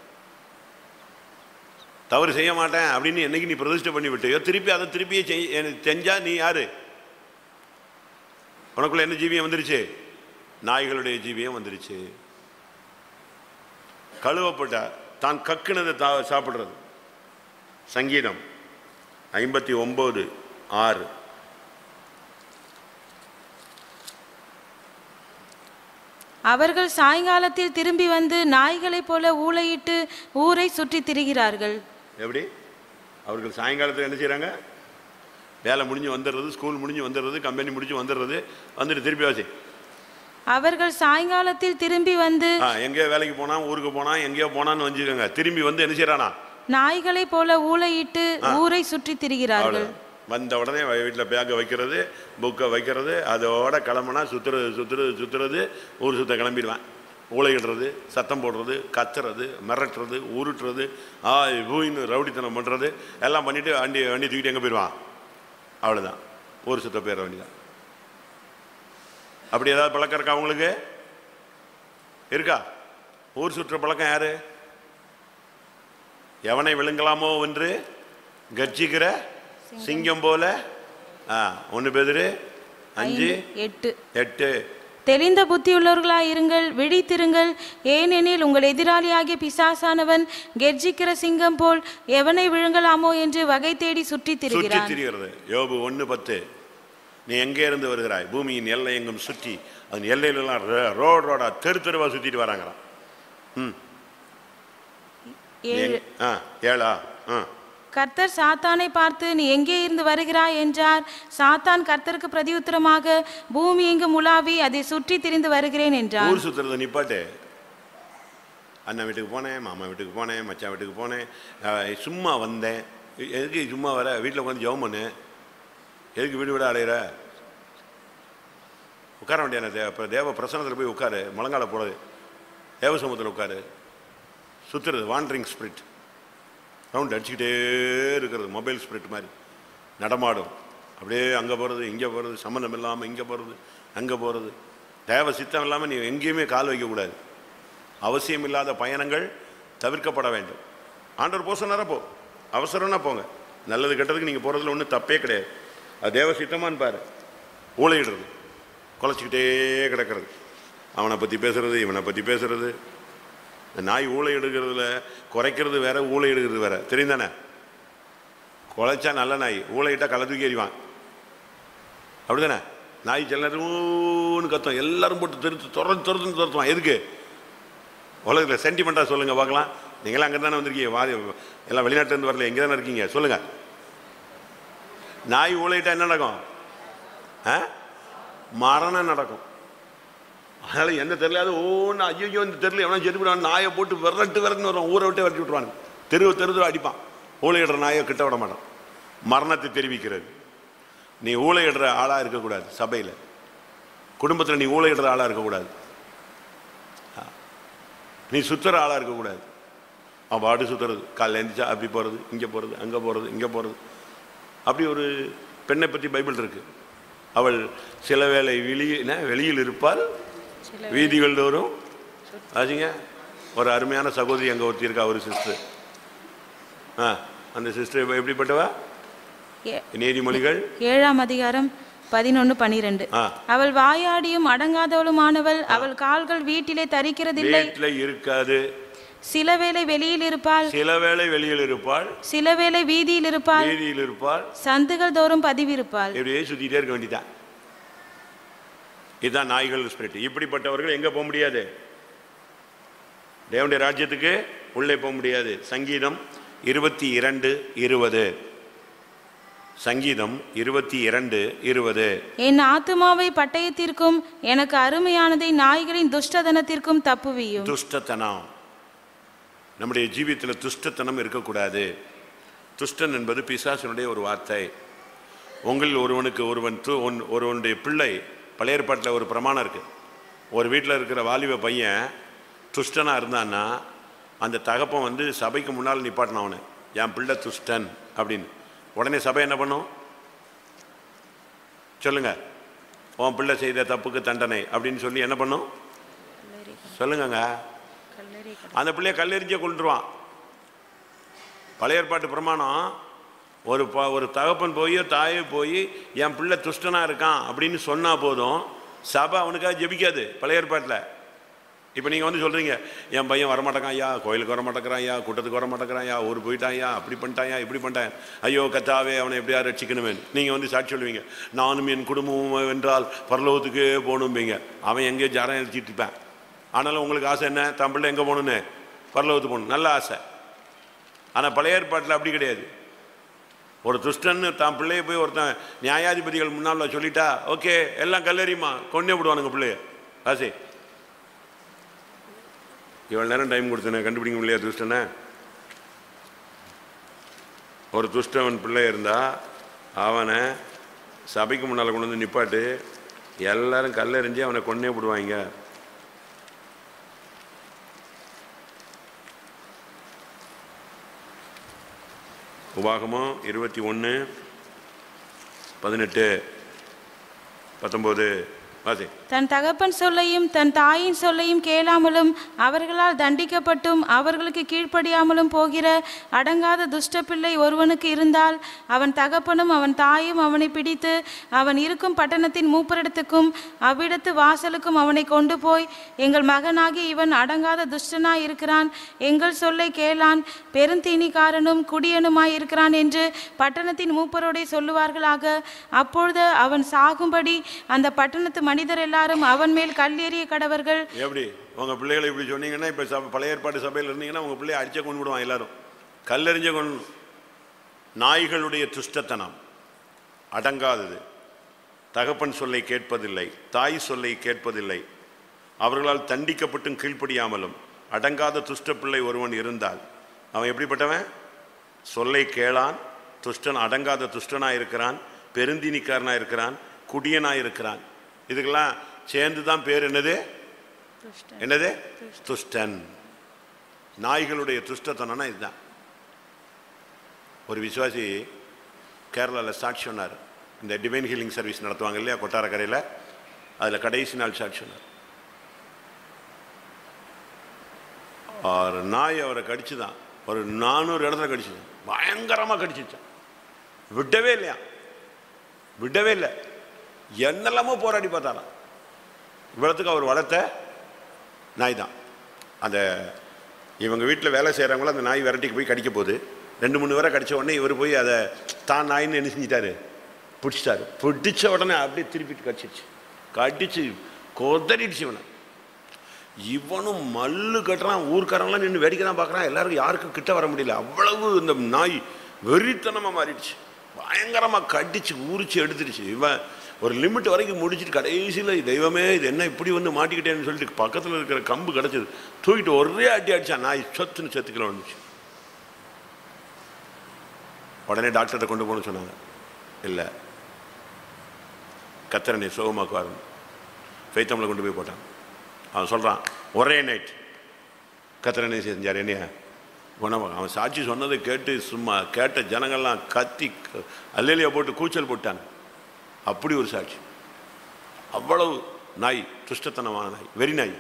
A: தவறு செய்ய மாட்டேன் அப்படின்னு என்னைக்கு நீ பிரதிஷ்டை பண்ணி விட்டையோ திருப்பி அதை திருப்பியே செய் எனக்கு செஞ்சா நீ யாரு உனக்குள்ள என்ன ஜீவியம் வந்துருச்சு நாய்களுடைய ஜீவியம் வந்துருச்சு கழுவப்பட்ட தான் கக்குனதை தா சாப்பிடுறது சங்கீதம் ஐம்பத்தி ஒம்பது ஆறு
B: அவர்கள் சாயங்காலத்தில் திரும்பி வந்து நாய்களைப் போல ஊளையிட்டு ஊரை சுற்றித் திரிகிறார்கள்
A: எப்படி அவர்கள் சாயங்காலத்தில் என்ன செய்கிறாங்க வேலை முடிஞ்சு வந்துடுறது ஸ்கூல் முடிஞ்சு வந்துடுறது கம்பெனி முடிஞ்சு வந்துடுறது வந்துட்டு திருப்பி வாசி
B: அவர்கள் சாயங்காலத்தில் திரும்பி வந்து
A: ஆ எங்கேயோ வேலைக்கு போனான் ஊருக்கு போனான் எங்கேயோ போனான்னு வச்சுக்கோங்க திரும்பி வந்து என்ன செய்கிறானா
B: நாய்களைப் போல ஊளையிட்டு ஊரை சுற்றித் திரிகிறார்கள்
A: அவ்வளோ வந்த உடனே வீட்டில் பேக்கை வைக்கிறது புக்கை வைக்கிறது அதோட கிளம்புனா சுற்றுறது சுற்றுறது சுற்றுறது ஊர் சுத்த கிளம்பிடுவேன் ஊழையிடுறது சத்தம் போடுறது கத்துறது மிரட்டுறது உருட்டுறது ஆ பூயின்னு ரவுடித்தனம் பண்ணுறது எல்லாம் பண்ணிவிட்டு வண்டி வண்டி தூக்கிட்டு எங்கே போயிடுவான் அவ்வளோதான் ஊர் சுத்த போயிட வேண்டியதான் அப்படி ஏதாவது பழக்கம் இருக்கா உங்களுக்கு இருக்கா ஊர் சுற்றுற பழக்கம் யாரு எவனை விழுங்கலாமோ என்று கர்ஜிக்கிற சிங்கம் போல ஆ ஒன்று பேதுரு அஞ்சு
B: எட்டு
A: எட்டு
B: தெளிந்த புத்தியுள்ளவர்களாய் இருங்கள் விழித்திருங்கள் ஏனெனில் உங்கள் எதிராளியாகிய பிசாசானவன் கெர்ஜிக்கிற சிங்கம் போல் எவனை விழுங்கலாமோ என்று வகை தேடி சுற்றித்
A: சுற்றி
B: திரிகிறான்
A: திரிகிறது யோபு ஒன்று பத்து நீ எங்கே இருந்து வருகிறாய் பூமியின் எல்லை எங்கும் சுற்றி அதன் எல்லையிலலாம் ரோ- ரோடு ரோடா தெரு தெருவா சுற்றிட்டு வராங்களாம் ம் நீ
B: ஏழு
A: எங்க- ஆ ஏழா ஆ
B: கர்த்தர் சாத்தானை பார்த்து நீ எங்கே இருந்து வருகிறாய் என்றார் சாத்தான் கர்த்தருக்கு பிரதியுத்தரமாக பூமி எங்கும் உலாவி அதை சுற்றி திரிந்து வருகிறேன் என்றார்
A: ஊர் சுற்றுறத நிப்பாட்டு அண்ணன் வீட்டுக்கு போனேன் மாமா வீட்டுக்கு போனேன் மச்சான் வீட்டுக்கு போனேன் அஹ் சும்மா வந்தேன் எ- எதுக்கு சும்மா வர வீட்டில் உட்காந்து ஜெபம் பண்ணு எதுக்கு வீடு வீட அலையிற உட்கார வேண்டிய தேவ இப்போ தேவ பிரசனத்தில் போய் உட்காரு முழங்கால போடுறது தேவ சமூகத்தில் உட்காரு சுற்றுறது வாண்டரிங் ஸ்பிரிட் ரவுண்ட் அடிச்சுக்கிட்டே இருக்கிறது மொபைல் ஸ்பிரிட் மாதிரி நடமாடும் அப்படியே அங்கே போகிறது இங்கே போகிறது சம்மந்தம் இல்லாமல் இங்கே போகிறது அங்கே போகிறது தேவ சித்தம் இல்லாமல் நீ எங்கேயுமே கால் வைக்கக்கூடாது அவசியம் இல்லாத பயணங்கள் தவிர்க்கப்பட வேண்டும் ஆண்டவர் போக சொன்னாரா போ அவசரம்னா போங்க நல்லது கெட்டதுக்கு நீங்கள் போகிறதுல ஒன்றும் தப்பே கிடையாது அது தேவ சித்தமான்னு பாரு ஊழையிடுறது குலைச்சிக்கிட்டே கிடக்கிறது அவனை பற்றி பேசுறது இவனை பற்றி பேசுறது இந்த நாய் ஊழையிடுகிறதுல குறைக்கிறது வேற ஊழையிடுகிறது வேற தெரியும் தானே குலைச்சா நல்ல நாய் ஊழையிட்டா களை தூக்கி எறிவான் அப்படிதானே நாய் சில நேரம்னு கத்தும் எல்லாரும் போட்டு திருத்து துரத்து துரத்துன்னு துரத்துவான் எதுக்கு உலகத்தில் சென்டிமெண்ட்டாக சொல்லுங்கள் பார்க்கலாம் நீங்களாம் அங்கே தானே வந்திருக்கீங்க வா எல்லாம் வெளிநாட்டிலேருந்து வரல எங்கே தானே இருக்கீங்க சொல்லுங்கள் நாய் ஊழையிட்டா என்ன நடக்கும் ஆ மரணம் நடக்கும் அதனால என்ன தெரியல ஓன்னு ஐயோ இந்த தெரியல எவனா செத்து விடுவான் நாயை போட்டு விரட்டு விரட்டுன்னு வரும் ஊரை விட்டு விரட்டி விட்டுருவாங்க தெரு தெரு தெரு அடிப்பான் ஊழையிடுற நாயை கிட்ட விட மாட்டான் மரணத்தை தெரிவிக்கிறது நீ ஊழையிடுற ஆளாக இருக்கக்கூடாது சபையில் குடும்பத்தில் நீ ஊழையிடுற ஆளாக இருக்கக்கூடாது ஆ. நீ சுத்துற ஆளாக இருக்கக்கூடாது அவன் பாட்டு சுத்துறது காலைல எழுந்திரிச்சா அப்படி போகிறது இங்கே போகிறது அங்கே போகிறது இங்கே போகிறது அப்படி ஒரு பெண்ணை பற்றி பைபிள் இருக்கு அவள் சில வேளை வெளியே என்ன வெளியில் இருப்பாள் வீதிகள் தோறும் ஆச்சுங்க ஒரு அருமையான சகோதரி அங்கே ஒருத்தி இருக்கா ஒரு சிஸ்டர் ஆ அந்த சிஸ்டர் எப்படிப்பட்டவா
B: ஏ-
A: நீதிமொழிகள்
B: ஏழாம் அதிகாரம் பதினொன்னு பனிரெண்டு
A: ஆ
B: அவள் வாயாடியும் அடங்காதவளுமானவள் அவள் கால்கள் வீட்டிலே தரிக்கிறதில்லை
A: வீட்டில் இருக்காது
B: சில வேளை வெளியில் இருப்பாள்
A: சில வேளை வெளியில் இருப்பாள்
B: சில வேளை வீதியில் இருப்பாள்
A: வீதியில் இருப்பாள்
B: சந்துகள் தோறும் பதிவிருப்பாள்
A: இப்படியே சுத்திட்டே இருக்க வேண்டியதான் இதுதான் நாய்கள் ஸ்பிரிட் இப்படிப்பட்டவர்கள் எங்க போக முடியாது தேவனுடைய ராஜ்யத்துக்கு உள்ளே போக முடியாது சங்கீதம் இருபத்தி இரண்டு இருபது சங்கீதம் இருபத்தி இரண்டு இருபது
B: என் ஆத்துமாவை பட்டயத்திற்கும் எனக்கு அருமையானதை நாய்களின் துஷ்டதனத்திற்கும் தப்புவியும்
A: துஷ்டத்தனம் நம்முடைய ஜீவியத்தில் துஷ்டத்தனம் இருக்கக்கூடாது துஷ்டன் என்பது பிசாசனுடைய ஒரு வார்த்தை உங்களில் ஒருவனுக்கு ஒருவன் து ஒன்- ஒருவனுடைய பிள்ளை பழைய ஏற்பாட்டில் ஒரு பிரமாணம் இருக்கு ஒரு வீட்டில் இருக்கிற வாலிப பையன் துஷ்டனாக இருந்தான்னா அந்த தகப்பன் வந்து சபைக்கு முன்னால் நிப்பாட்டினான் அவனை என் பிள்ளை துஷ்டன் அப்படின்னு உடனே சபை என்ன பண்ணும் சொல்லுங்க உன் பிள்ளை செய்த தப்புக்கு தண்டனை அப்படின்னு சொல்லி என்ன பண்ணும் சொல்லுங்கங்க அந்த பிள்ளைய கல்லெறிஞ்ச கொண்டுருவான் பழைய ஏற்பாட்டு பிரமாணம் ஒரு ப ஒரு தகப்பன் போய் தாயை போய் என் பிள்ளை துஷ்டனா இருக்கான் அப்படின்னு சொன்னா போதும் சபை அவனுக்காக ஜெபிக்காது பழைய ஏற்பாட்டில் இப்போ நீங்கள் வந்து சொல்கிறீங்க என் பையன் வரமாட்டேங்கான் ஐயா கோயிலுக்கு வர மாட்டேங்கிறான் ஐயா கூட்டத்துக்கு வர மாட்டேங்கிறான் ஐயா ஊர் போயிட்டான் ஐயா அப்படி பண்ணிட்டான் இப்படி பண்ணிட்டான் ஐயோ கத்தாவே அவனை எப்படியா ரட்சிக்கணுமே நீங்கள் வந்து சாட்சி சொல்லுவீங்க நானும் என் குடும்பமும் வென்றால் பரலோகத்துக்கு போகணும்பீங்க அவன் எங்கேயோ ஜாரம் எழுச்சிட்டு இருப்பேன் ஆனாலும் உங்களுக்கு ஆசை என்ன தன் பிள்ளை எங்கே போகணுன்னு பரலோகத்துக்கு போகணும் நல்ல ஆசை ஆனால் பழைய ஏற்பாட்டில் அப்படி கிடையாது ஒரு துஷ்டன்னு தான் பிள்ளைய போய் ஒருத்தன் நியாயாதிபதிகள் முன்னால் சொல்லிட்டா ஓகே எல்லாம் கல்லறியுமா கொண்டே விடுவானுங்க பிள்ளைய ஆசை இவ்வளோ நேரம் டைம் கொடுத்தேனே கண்டுபிடிக்க முடியலையா துஷ்டனை ஒரு துஷ்டவன் பிள்ளை இருந்தா அவனை சபைக்கு முன்னால் கொண்டு வந்து நிப்பாட்டு எல்லாரும் கல்லெறிஞ்சு அவனை கொன்னே விடுவாங்க உபாகமம் இருபத்தி ஒன்று பதினெட்டு பத்தொம்போது வாசி
B: தன் தகப்பன் சொல்லையும் தன் தாயின் சொல்லையும் கேளாமலும் அவர்களால் தண்டிக்கப்பட்டும் அவர்களுக்கு கீழ்ப்படியாமலும் போகிற அடங்காத துஷ்ட பிள்ளை ஒருவனுக்கு இருந்தால் அவன் தகப்பனும் அவன் தாயும் அவனை பிடித்து அவன் இருக்கும் பட்டணத்தின் மூப்பரிடத்துக்கும் அவ்விடத்து வாசலுக்கும் அவனை கொண்டு போய் எங்கள் மகனாகி இவன் அடங்காத துஷ்டனாய் இருக்கிறான் எங்கள் சொல்லை கேளான் பெருந்தீனிக்காரனும் குடியனுமாய் இருக்கிறான் என்று பட்டணத்தின் மூப்பரோடே சொல்லுவார்களாக அப்பொழுது அவன் சாகும்படி அந்த பட்டணத்து மனிதர் எல்லாரும் அவன் மேல் கல்லெறிய கடவர்கள்
A: எப்படி உங்கள் பிள்ளைகளை இப்படி சொன்னீங்கன்னா இப்போ சபை பழைய ஏற்பாடு சபையில் இருந்தீங்கன்னா உங்கள் பிள்ளைய அடிச்சே கொண்டு விடுவான் எல்லாரும் கல்லெறிஞ்ச கொண்டு நாய்களுடைய துஷ்டத்தனம் அடங்காதது தகப்பன் சொல்லை கேட்பதில்லை தாய் சொல்லை கேட்பதில்லை அவர்களால் தண்டிக்கப்பட்டும் கீழ்ப்படியாமலும் அடங்காத துஷ்ட பிள்ளை ஒருவன் இருந்தால் அவன் எப்படிப்பட்டவன் சொல்லை கேளான் துஷ்டன் அடங்காத துஷ்டனாக இருக்கிறான் பெருந்தினிக்காரனாக இருக்கிறான் குடியனாக இருக்கிறான் இதுக்கெல்லாம் சேர்ந்து தான் பேர் என்னது என்னது துஷ்டன் நாய்களுடைய துஷ்டத்தனம்னா இதுதான் ஒரு விசுவாசி கேரளாவில் சாட்சி சொன்னார் இந்த டிவைன் ஹீலிங் சர்வீஸ் நடத்துவாங்க இல்லையா கொட்டாரக்கரையில் அதில் கடைசி நாள் சாட்சி சொன்னார் ஒரு நாய் அவரை கடிச்சுதான் ஒரு நானூறு இடத்துல கடிச்சுது பயங்கரமாக கடிச்சிச்சான் விடவே இல்லையா விடவே இல்லை என்னெல்லாமோ போராடி பார்த்தாராம் இவ்வளோத்துக்கு அவர் வளர்த்த நாய் தான் அந்த இவங்க வீட்டில் வேலை செய்கிறவங்கள அந்த நாய் விரட்டிக்கு போய் கடிக்க போகுது ரெண்டு மூணு பேரை கடிச்ச உடனே இவர் போய் அதை தான் நாயின்னு என்ன செஞ்சிட்டாரு பிடிச்சிட்டாரு பிடிச்ச உடனே அப்படியே திருப்பிட்டு கடிச்சிருச்சு கடிச்சு கொதறிடுச்சு இவனை இவனும் மல்லு கட்டுறான் ஊர்க்காரங்களாம் நின்று வேடிக்கை தான் பார்க்குறான் எல்லாருக்கும் யாருக்கும் கிட்ட வர முடியல அவ்வளவு இந்த நாய் வெறித்தனமாக மாறிடுச்சு பயங்கரமாக கடிச்சு ஊறிச்சு எடுத்துடுச்சு இவன் ஒரு லிமிட் வரைக்கும் முடிச்சிட்டு கடைசியில் தெய்வமே இது என்ன இப்படி வந்து மாட்டிக்கிட்டேன்னு சொல்லிட்டு பக்கத்தில் இருக்கிற கம்பு கிடச்சிது தூக்கிட்டு ஒரே அடி அடிச்சான் நாய் சொத்துன்னு செத்துக்கில வந்துச்சு உடனே டாக்டர்கிட்ட கொண்டு போகணும்னு சொன்னாங்க இல்லை கத்தரனை சுகமாக்குவார் ஃபைத்தமில் கொண்டு போய் போட்டான் அவன் சொல்கிறான் ஒரே நைட் கத்தரனை செஞ்சார் என்னைய குணமாக அவன் சாட்சி சொன்னதை கேட்டு சும்மா கேட்ட ஜனங்கள்லாம் கத்தி க- அல்லேலியா போட்டு கூச்சல் போட்டான் அப்படி ஒரு சாட்சி அவ்வளவு நாய் துஷ்டத்தனமான நாய் வெறி நாய்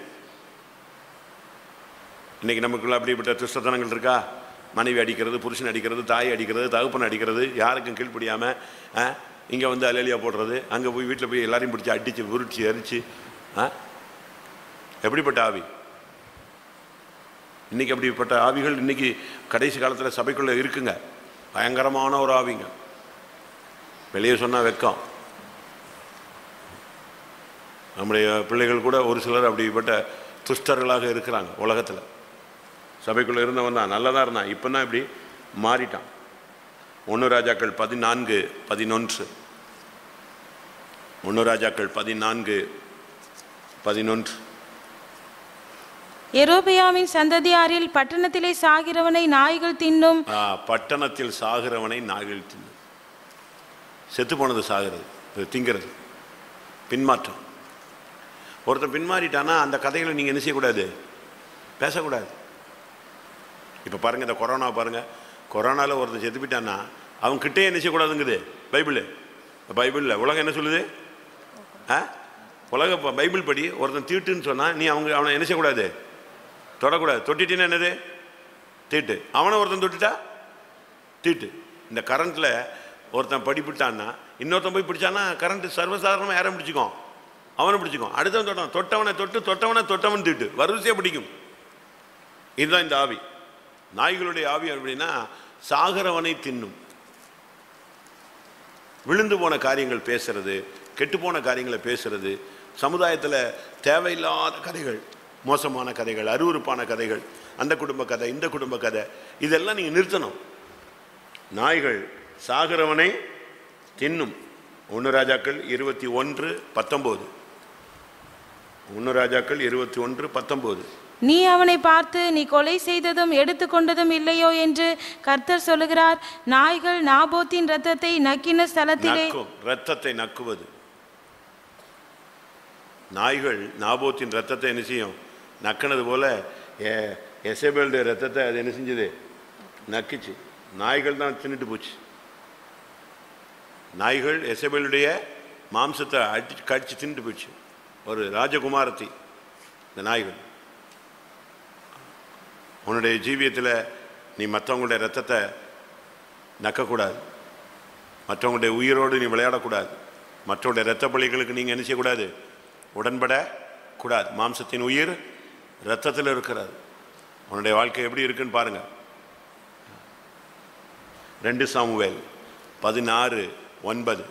A: இன்னைக்கு நமக்குள்ள அப்படிப்பட்ட துஷ்டத்தனங்கள் இருக்கா மனைவி அடிக்கிறது புருஷன் அடிக்கிறது தாய் அடிக்கிறது தகப்பன் அடிக்கிறது யாருக்கும் கீழ்ப்படியாமல் இங்கே வந்து அலேலியா போடுறது அங்கே போய் வீட்டில் போய் எல்லாரையும் பிடிச்சி அடித்து உருட்டி எரிச்சு ஆ எப்படிப்பட்ட ஆவி இன்னைக்கு அப்படிப்பட்ட ஆவிகள் இன்னைக்கு கடைசி காலத்தில் சபைக்குள்ளே இருக்குங்க பயங்கரமான ஒரு ஆவிங்க வெளியே சொன்னால் வெக்கம் நம்முடைய பிள்ளைகள் கூட ஒரு சிலர் அப்படிப்பட்ட துஷ்டர்களாக இருக்கிறாங்க உலகத்தில் சபைக்குள்ளே இருந்தவன் தான் நல்லதாக இருந்தான் இப்போ தான் இப்படி மாறிட்டான் ஒன்று ராஜாக்கள் பதினான்கு பதினொன்று ஒன்று ராஜாக்கள் பதினான்கு பதினொன்று
B: எரோபியாவின் சந்ததியாரில் பட்டணத்திலே சாகிறவனை நாய்கள் தின்னும்
A: ஆ, பட்டணத்தில் சாகிறவனை நாய்கள் தின்னு செத்து போனது சாகிறது இது திங்கிறது பின்மாற்றம் ஒருத்தன் பின்மாறிட்டானா அந்த கதைகளை நீங்கள் என்ன செய்யக்கூடாது பேசக்கூடாது இப்போ பாருங்கள் இந்த கொரோனா பாருங்கள் கொரோனாவில் ஒருத்தன் செத்து போயிட்டான்னா அவன் கிட்டே என்ன செய்யக்கூடாதுங்குது பைபிள் பைபிளில் உலகம் என்ன சொல்லுது ஆ உலக ப- பைபிள் படி ஒருத்தன் தீட்டுன்னு சொன்னால் நீ அவங்க அவனை என்ன செய்யக்கூடாது தொடக்கூடாது தொட்டிட்டின்னா என்னது தீட்டு அவனை ஒருத்தன் தொட்டுட்டா தீட்டு இந்த கரண்ட்டில் ஒருத்தன் படிப்பிட்டான்னா இன்னொருத்தன் போய் பிடிச்சான்னா கரண்ட் சர்வசாதாரணமாக யாரை பிடிச்சிக்கும் அவனை பிடிச்சிக்கும் அடுத்தவன் தொட்டவன் தொட்டவனை தொட்டு தொட்டவனை தொட்டவன் தீட்டு வரிசையாக பிடிக்கும் இதுதான் இந்த ஆவி நாய்களுடைய ஆவி அப்படின்னா சாகரவனை தின்னும் விழுந்து போன காரியங்கள் பேசுறது கெட்டுப்போன காரியங்களை பேசுறது சமுதாயத்தில் தேவையில்லாத கதைகள் மோசமான கதைகள் அருவருப்பான கதைகள் அந்த குடும்ப கதை இந்த குடும்ப கதை இதெல்லாம் நீங்கள் நிறுத்தணும் நாய்கள் சாகிறவனை தின்னும் ஒன்று ராஜாக்கள் இருபத்தி ஒன்று பத்தொம்போது ஒன்று ராஜாக்கள் இருபத்தி ஒன்று பத்தொம்போது
B: நீ அவனை பார்த்து நீ கொலை செய்ததும் எடுத்துக்கொண்டதும் இல்லையோ என்று கர்த்தர் சொல்லுகிறார் நாய்கள் நாபோத்தின் இரத்தத்தை நக்கின ஸ்தலத்திலே
A: நக்கும் ரத்தத்தை நக்குவது நாய்கள் நாபோத்தின் ரத்தத்தை என்ன செய்யும் நக்கினது போல எ- எசபேலுடைய ரத்தத்தை அது என்ன செஞ்சது நக்கிச்சு நாய்கள் தான் தின்னுட்டு போச்சு நாய்கள் எசபேலுடைய மாம்சத்தை அடி கடிச்சு தின்னுட்டு போச்சு ஒரு ராஜகுமாரத்தி இந்த நாய்கள் உன்னுடைய ஜீவியத்தில் நீ மற்றவங்களுடைய ரத்தத்தை நக்கக்கூடாது மற்றவங்களுடைய உயிரோடு நீ விளையாடக்கூடாது மற்றவருடைய இரத்த பலிகளுக்கு நீங்கள் என்ன செய்யக்கூடாது உடன்பட கூடாது மாம்சத்தின் உயிர் இரத்தத்தில் இருக்கிறது உன்னுடைய வாழ்க்கை எப்படி இருக்குன்னு பாருங்க ரெண்டு சாமுவேல் பதினாறு ஒன்பது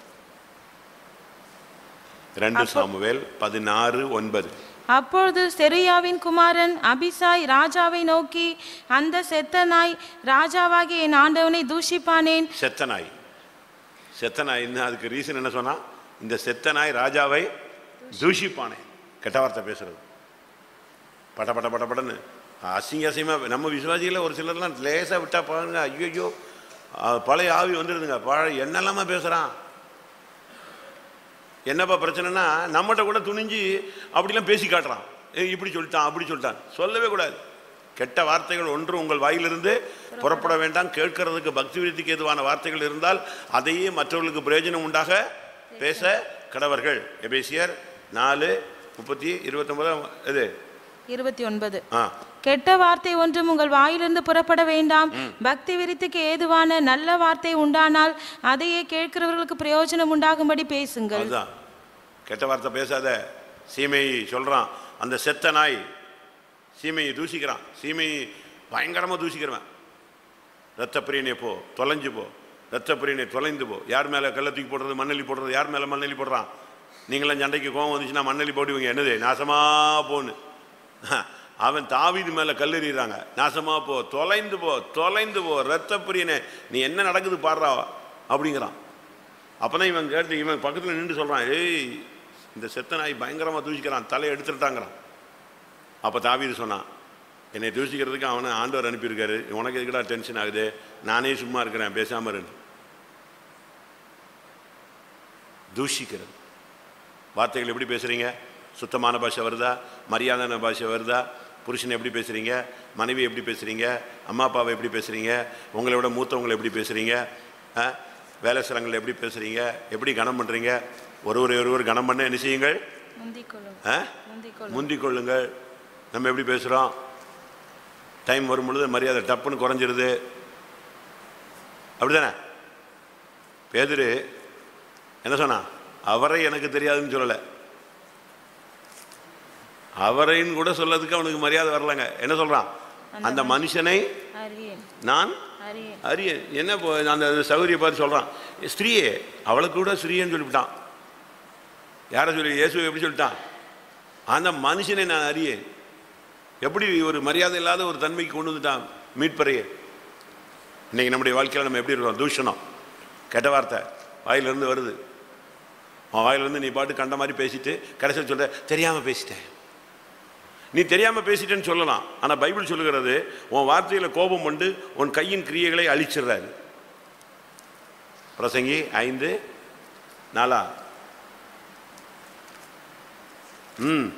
A: ரெண்டு சாமுவேல் பதினாறு ஒன்பது
B: அப்பொழுது செரியாவின் குமாரன் அபிசாய் ராஜாவை நோக்கி அந்த செத்த நாய் ராஜாவாகிய என் ஆண்டவனை தூஷிப்பானேன்
A: செத்த நாய் செத்த நாய்ன்னு அதுக்கு ரீசன் என்ன சொன்னா இந்த செத்த நாய் ராஜாவை தூஷிப்பானே கெட்ட வார்த்தை பேசுறது பட பட பட படன்னு அசிங்க அசிங்கமாக நம்ம விசுவாசிகளை ஒரு சிலர்லாம் லேசாக விட்டா பாருங்க ஐயோ பழைய ஆவி வந்துடுதுங்க பழைய என்னெல்லாமா பேசுகிறான் என்னப்பா பிரச்சனைனா நம்மகிட்ட கூட துணிஞ்சு அப்படிலாம் பேசி காட்டுறான் ஏய், இப்படி சொல்லிட்டான் அப்படி சொல்லிட்டான் சொல்லவே கூடாது கெட்ட வார்த்தைகள் ஒன்று உங்கள் வாயிலிருந்து புறப்பட வேண்டாம் கேட்கறதுக்கு பக்தி விருத்திக்கு எதுவான வார்த்தைகள் இருந்தால் அதையே மற்றவர்களுக்கு பிரயோஜனம் உண்டாக பேச கடவர்கள் எபேசியர் நாலு முப்பத்தி இருபத்தொன்பதாம் இது
B: இருபத்தி ஒன்பது
A: ஆ
B: கெட்ட வார்த்தை ஒன்றும் உங்கள் வாயிலிருந்து புறப்பட வேண்டாம் பக்தி விருத்திக்கு ஏதுவான நல்ல வார்த்தை உண்டானால் அதையே கேட்கிறவர்களுக்கு பிரயோஜனம் உண்டாகும்படி பேசுங்கள்
A: அதுதான் கெட்ட வார்த்தை பேசாத சீமையை சொல்றான் அந்த செத்த நாய் சீமையை தூசிக்கிறான் சீமையை பயங்கரமாக தூசிக்கிறவன் ரத்த பிரியனே போ தொலைஞ்சு போ ரத்தப்பிரியனை தொலைந்து போ யார் மேலே கல்லை தூக்கி போடுறது மண்ணெல்லி போடுறது யார் மேலே மண்ணெல்லி போடுறான் நீங்களாம் சண்டைக்கு கோவம் வந்துச்சுன்னா மண்ணெல்லி போடுவீங்க என்னது நாசமா போன்னு அவன் தாவீது மேலே கல்லெறிகிறாங்க நாசமா போ தொலைந்து போ தொலைந்து போ ரத்தப்பிரியனே நீ என்ன நடக்குது பாடுறா அப்படிங்கிறான் அப்பதான் இவன் கேட்டு இவன் பக்கத்தில் நின்று சொல்கிறான் ஏய் இந்த செத்த நாய் பயங்கரமாக தூசிக்கிறான் தலையை எடுத்துட்டாங்கிறான் அப்போ தாவீது சொன்னான் என்னை தூசிக்கிறதுக்கு அவனை ஆண்டவர் அனுப்பியிருக்காரு உனக்கு எதுக்குடா டென்ஷன் ஆகுது நானே சும்மா இருக்கிறேன் பேசாம இரு தூஷிக்கிறது வார்த்தைகள் எப்படி பேசுறீங்க சுத்தமான பாஷை வருதா மரியாதையான பாஷை வருதா புருஷனை எப்படி பேசுறீங்க மனைவி எப்படி பேசுறீங்க அம்மா அப்பாவை எப்படி பேசுறீங்க உங்களை விட மூத்தவங்களை எப்படி பேசுறீங்க ஆ? வேலை ஸ்தலங்களில் எப்படி பேசுறீங்க எப்படி கனம் பண்றீங்க ஒருவர் ஒருவர் கனம் பண்ண என்ன செய்யுங்கள்
B: முந்திக் கொள்ளும்
A: ஆ?
B: முந்திக் கொள்ளும்
A: முந்திக் கொள்ளுங்கள் நம்ம எப்படி பேசுகிறோம் டைம் வரும் பொழுது மரியாதை டப்புன்னு குறைஞ்சிருது அப்படிதானே பேதுரு என்ன சொன்னா அவரை எனக்கு தெரியாதுன்னு சொல்லலை அவரைன்னு கூட சொல்லதுக்கு அவனுக்கு மரியாதை வரலங்க என்ன சொல்றான் அந்த மனுஷனை
B: அறியேன்
A: நான்
B: அறியேன்
A: அறிய என்ன இப்போ அந்த சௌகரிய பார்த்து சொல்றான் ஸ்திரீயே அவளுக்கு கூட ஸ்திரீன்னு சொல்லிவிட்டான் யாரை சொல்லி இயேசுவை எப்படி சொல்லிட்டான் அந்த மனுஷனை நான் அறியேன் எப்படி ஒரு மரியாதை இல்லாத ஒரு தன்மைக்கு கொண்டு வந்துட்டான் மீட்பறையே இன்னைக்கு நம்முடைய வாழ்க்கையில் நம்ம எப்படி இருக்கோம் தூஷணம் கெட்ட வார்த்தை வாயிலிருந்து வருது உன் வாயிலிருந்து நீ பாட்டு கண்ட மாதிரி பேசிட்டு கடைசியில் சொல்ற தெரியாம பேசிட்டேன் நீ தெரியாம பேசிட்டேன்னு சொல்லலாம் ஆனா பைபிள் சொல்லுகிறது உன் வார்த்தையில கோபம் கொண்டு உன் கையின் கிரியைகளை அழிச்சிடுறாரு பிரசங்கி ஐந்து நாலா ம்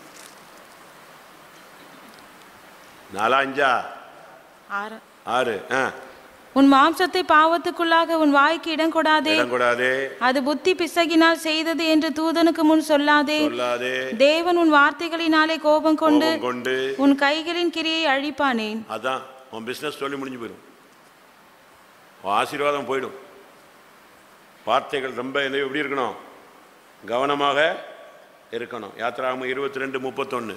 A: நாலா அஞ்சா
B: ஆறு
A: ஆறு ஆ
B: உன் மாம்சத்தை பாவத்துக்குள்ளாக உன் வாய்க்கு இடம் கொடாதே
A: இடம் கூடாதே
B: அது புத்தி பிசகினால் செய்தது என்று தூதனுக்கு முன் சொல்லாதே
A: சொல்லாதே
B: தேவன் உன் வார்த்தைகளினாலே கோபம் கொண்டு
A: கோபம் கொண்டு
B: உன் கைகளின் கிரியை அழிப்பானேன்
A: அதான் உன் பிஸ்னஸ் சொல்லி முடிஞ்சு போயிடும் உன் ஆசீர்வாதம் போயிடும் வார்த்தைகள் ரொம்ப என்ன- எப்படி இருக்கணும் கவனமாக இருக்கணும் யாத்திராகமம் இருபத்தி ரெண்டு முப்பத்தொன்று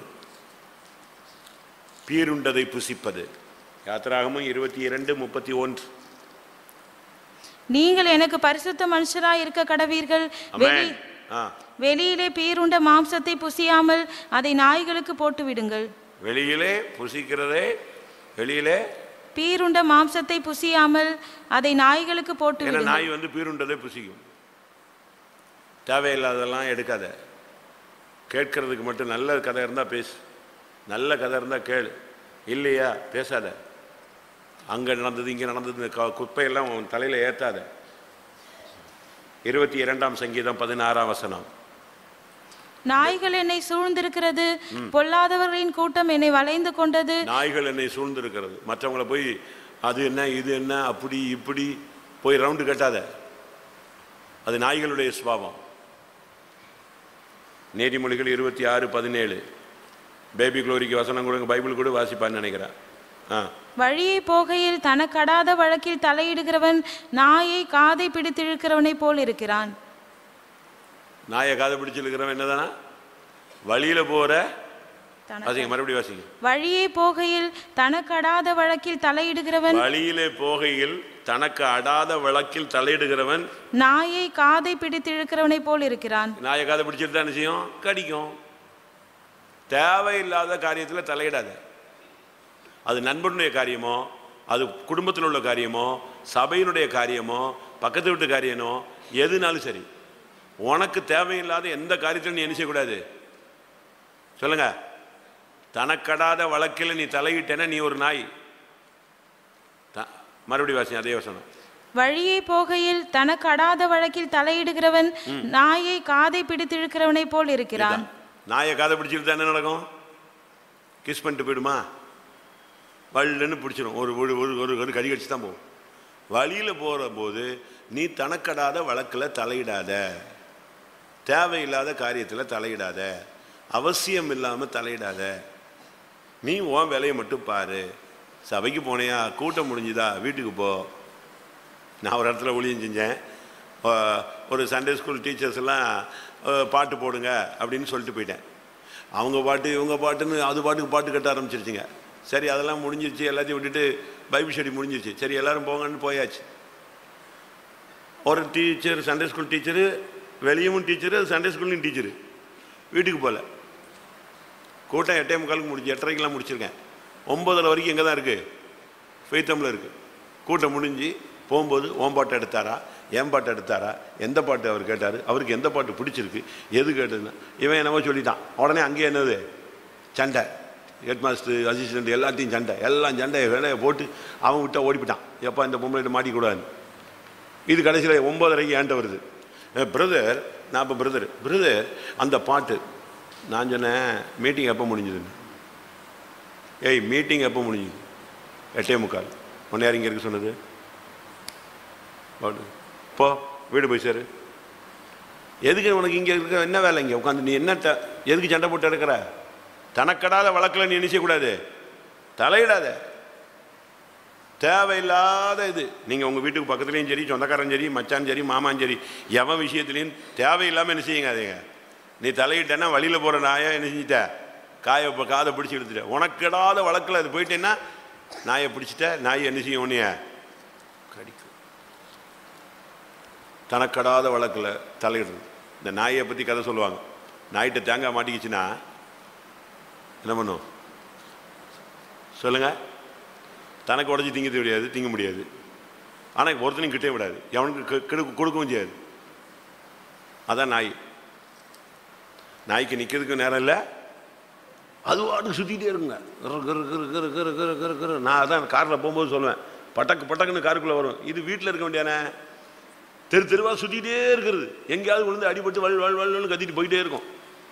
A: பீருண்டதை புசிப்பது யாத்திராகமம் இருபத்தி இரண்டு முப்பத்தி ஒன்று
B: நீங்கள் எனக்கு பரிசுத்த மனுஷராய் இருக்க கடவீர்கள் வெளி
A: அமேன் ஆ
B: வெளியிலே பீருண்ட மாம்சத்தை புசியாமல் அதை நாய்களுக்கு போட்டு விடுங்கள்
A: வெளியிலே புசிக்கிறதே வெளியிலே
B: பீருண்ட மாம்சத்தை புசியாமல் அதை நாய்களுக்கு போட்டு
A: ஏன்னா
B: விடுங்கள்
A: நாய் வந்து பீருண்டதை புசிக்கும் தேவையில்லாததெல்லாம் எடுக்காத கேட்கறதுக்கு மட்டும் நல்ல கதை இருந்தால் பேசு நல்ல கதை இருந்தால் கேளு இல்லையா பேசாத அங்கே நடந்தது இங்கே நடந்தது இந்த க- குப்பையெல்லாம் உன் தலையில் ஏற்றாத இருபத்தி இரண்டாம் சங்கீதம் பதினாறாம் வசனம்
B: நாய்கள் என்னை சூழ்ந்திருக்கிறது பொல்லாதவர்களின் கூட்டம் என்னை வளைந்து கொண்டது
A: நாய்கள் என்னை சூழ்ந்திருக்கிறது மற்றவங்கள போய் அது என்ன இது என்ன அப்படி இப்படி போய் ரவுண்டு கட்டாத அது நாய்களுடைய சுபாவம் நீதிமொழிகள் இருபத்தி ஆறு பதினேழு பேபி குளோரிக்கு வசனம் கொடுங்க பைபிள் கூட வாசிப்பான்னு நினைக்கிறேன் ஆ
B: வழியே போகையில் தனக்கடாத வழக்கில் தலையிடுகிறவன் நாயை காதை பிடித்திழுக்கிறவனைப் போல் இருக்கிறான்
A: நாயை காதை பிடிச்சிருக்கிறவன் என்னதானா வழியில் போகிற
B: தன-
A: வாசிங்க மறுபடியும் வாசிங்க
B: வழியே போகையில் தனக்கடாத வழக்கில் தலையிடுகிறவன்
A: வழியிலே போகையில் தனக்கு அடாத வழக்கில் தலையிடுகிறவன்
B: நாயை காதை பிடித்திழுக்கிறவனைப் போல் இருக்கிறான்
A: நாயை காதை பிடிச்சிட்டு தான் என்ன செய்யும் கடிக்கும் தேவையில்லாத காரியத்தில் தலையிடாத அது நண்பனுடைய காரியமோ அது குடும்பத்தில் உள்ள காரியமோ சபையினுடைய காரியமோ பக்கத்து வீட்டு காரியமோ எதுனாலும் சரி உனக்கு தேவையில்லாத எந்த காரியத்திலும் நீ என்ன செய்யக்கூடாது சொல்லுங்க தனக்கடாத வழக்கில் நீ தலையிட்டேன்னா நீ ஒரு நாய் த- மறுபடியும் வாசி அதே வசனம்
B: வழியே போகையில் தனக்கடாத வழக்கில் தலையிடுகிறவன் நாயை காதை பிடித்திழுக்கிறவனைப் போல் இருக்கிறான்
A: இதான். நாயை காதை பிடிச்சிட்டு தான் என்ன நடக்கும் கிஸ் பண்ணிட்டு போயிடுமா வள்ளுன்னு பிடிச்சிடும் ஒரு ஒரு ஒரு ஒரு ஒரு கடி கடிச்சு தான் போகும் வழியில் போகிற போது நீ தனக்கடாத வழக்கில் தலையிடாத தேவையில்லாத காரியத்தில் தலையிடாத அவசியம் இல்லாமல் தலையிடாத நீ உன் வேலையை மட்டும் பாரு சபைக்கு போனியா கூட்டம் முடிஞ்சுதா வீட்டுக்கு போ நான் ஒரு இடத்துல ஊழியம் செஞ்சேன் அஹ் ஒரு சண்டே ஸ்கூல் டீச்சர்ஸ் எல்லாம் அஹ் பாட்டு போடுங்க அப்படின்னு சொல்லிட்டு போயிட்டேன் அவங்க பாட்டு இவங்க பாட்டுன்னு அது பாட்டுக்கு பாட்டு கட்ட ஆரம்பிச்சிருச்சுங்க சரி அதெல்லாம் முடிஞ்சிருச்சு எல்லாத்தையும் விட்டுட்டு பைபிள் ஸ்டடி முடிஞ்சிருச்சு சரி எல்லாரும் போங்கன்னு போயாச்சு ஒரு டீச்சர் சண்டே ஸ்கூல் டீச்சரு வெளியவும் டீச்சரு சண்டே ஸ்கூல்லையும் டீச்சரு வீட்டுக்கு போகல கூட்டம் எட்டே முக்காலுக்கு முடிச்சு எட்டரைக்கெல்லாம் முடிச்சிருக்கேன் ஒம்பதுல வரைக்கும் எங்கே தான் இருக்குது ஃபெய்த்தமில் இருக்குது கூட்டம் முடிஞ்சு போகும்போது ஓம் பாட்டு எடுத்தாரா ஏன் பாட்டு எடுத்தாரா எந்த பாட்டு அவர் கேட்டார் அவருக்கு எந்த பாட்டு பிடிச்சிருக்கு எது கேட்டதுன்னு இவன் என்னவோ சொல்லிட்டான் உடனே அங்கேயே என்னது சண்டை ஹெட் மாஸ்டர் அசிஸ்டண்ட் எல்லாத்தையும் சண்டை எல்லாம் சண்டையை வேலையை போட்டு அவன் விட்டா ஓடிப்பிட்டான் எப்போ இந்த பொம்பளை மாட்டிக்கூடாதுன்னு இது கடைசியில் ஒம்பதரைக்கு ஏன்ட்ட வருது பிரதர் நான் இப்போ பிரதர் பிரதர் அந்த பாட்டு நான் சொன்னேன் மீட்டிங் எப்போ முடிஞ்சதுன்னு ஏய் மீட்டிங் எப்போ முடிஞ்சுது எட்டே முக்கால் ஒன்று யார் இங்கே இருக்க சொன்னது பாடு. போ வீடு போய் சேரு எதுக்கு உனக்கு இங்கே இருக்க என்ன வேலை இங்கே உட்காந்து நீ என்ன த- எதுக்கு சண்டை போட்டு எடுக்கிற தனக்கடாத வழக்கில் நீ என்ன செய்யக்கூடாது தலையிடாத தேவையில்லாத இது நீங்கள் உங்கள் வீட்டுக்கு பக்கத்துலேயும் சரி சொந்தக்காரன் சரி மச்சான் சரி மாமான் சரி எவன் விஷயத்துலையும் தேவையில்லாமல் என்ன செய்யுங்காதீங்க நீ தலையிட்டேன்னா வழியில் போகிற நாயை என்ன செஞ்சிட்ட காயை இப்போ காதை பிடிச்சி எடுத்துட்ட உனக்கிடாத வழக்கில் அது போயிட்டேன்னா நாயை பிடிச்சிட்ட நாய் என்ன செய்யும் உன்னைய கடிக்கும் தனக்கடாத வழக்கில் தலையிடுறது இந்த நாயை பற்றி கதை சொல்லுவாங்க நாய்கிட்ட தேங்காய் மாட்டிக்கிச்சுன்னா என்ன பண்ணும் சொல்லுங்கள் தனக்கு உடச்சி திங்க முடியாது திங்க முடியாது ஆனால் ஒருத்தனையும் கிட்டே விடாது எவனுக்கு கெ- கெடுக்க கொடுக்கவும் செய்யாது அதான் நாய் நாய்க்கு நிற்கிறதுக்கு நேரம் இல்லை அது வாட்டுக்கு சுற்றிக்கிட்டே இருக்குங்க கிரு கிரு கிரு கிரு கிரு கிரு கிரு கிரு நான் அதான் காரில் போகும்போது சொல்லுவேன் பட்டக்கு பட்டக்குன்னு காருக்குள்ளே வரும் இது வீட்டில் இருக்க வேண்டியானே தெரு தெருவாக சுற்றிக்கிட்டே இருக்கிறது எங்கேயாவது விழுந்து அடிபட்டு வள் வள் வள்னு கத்திட்டு போயிட்டே இருக்கும்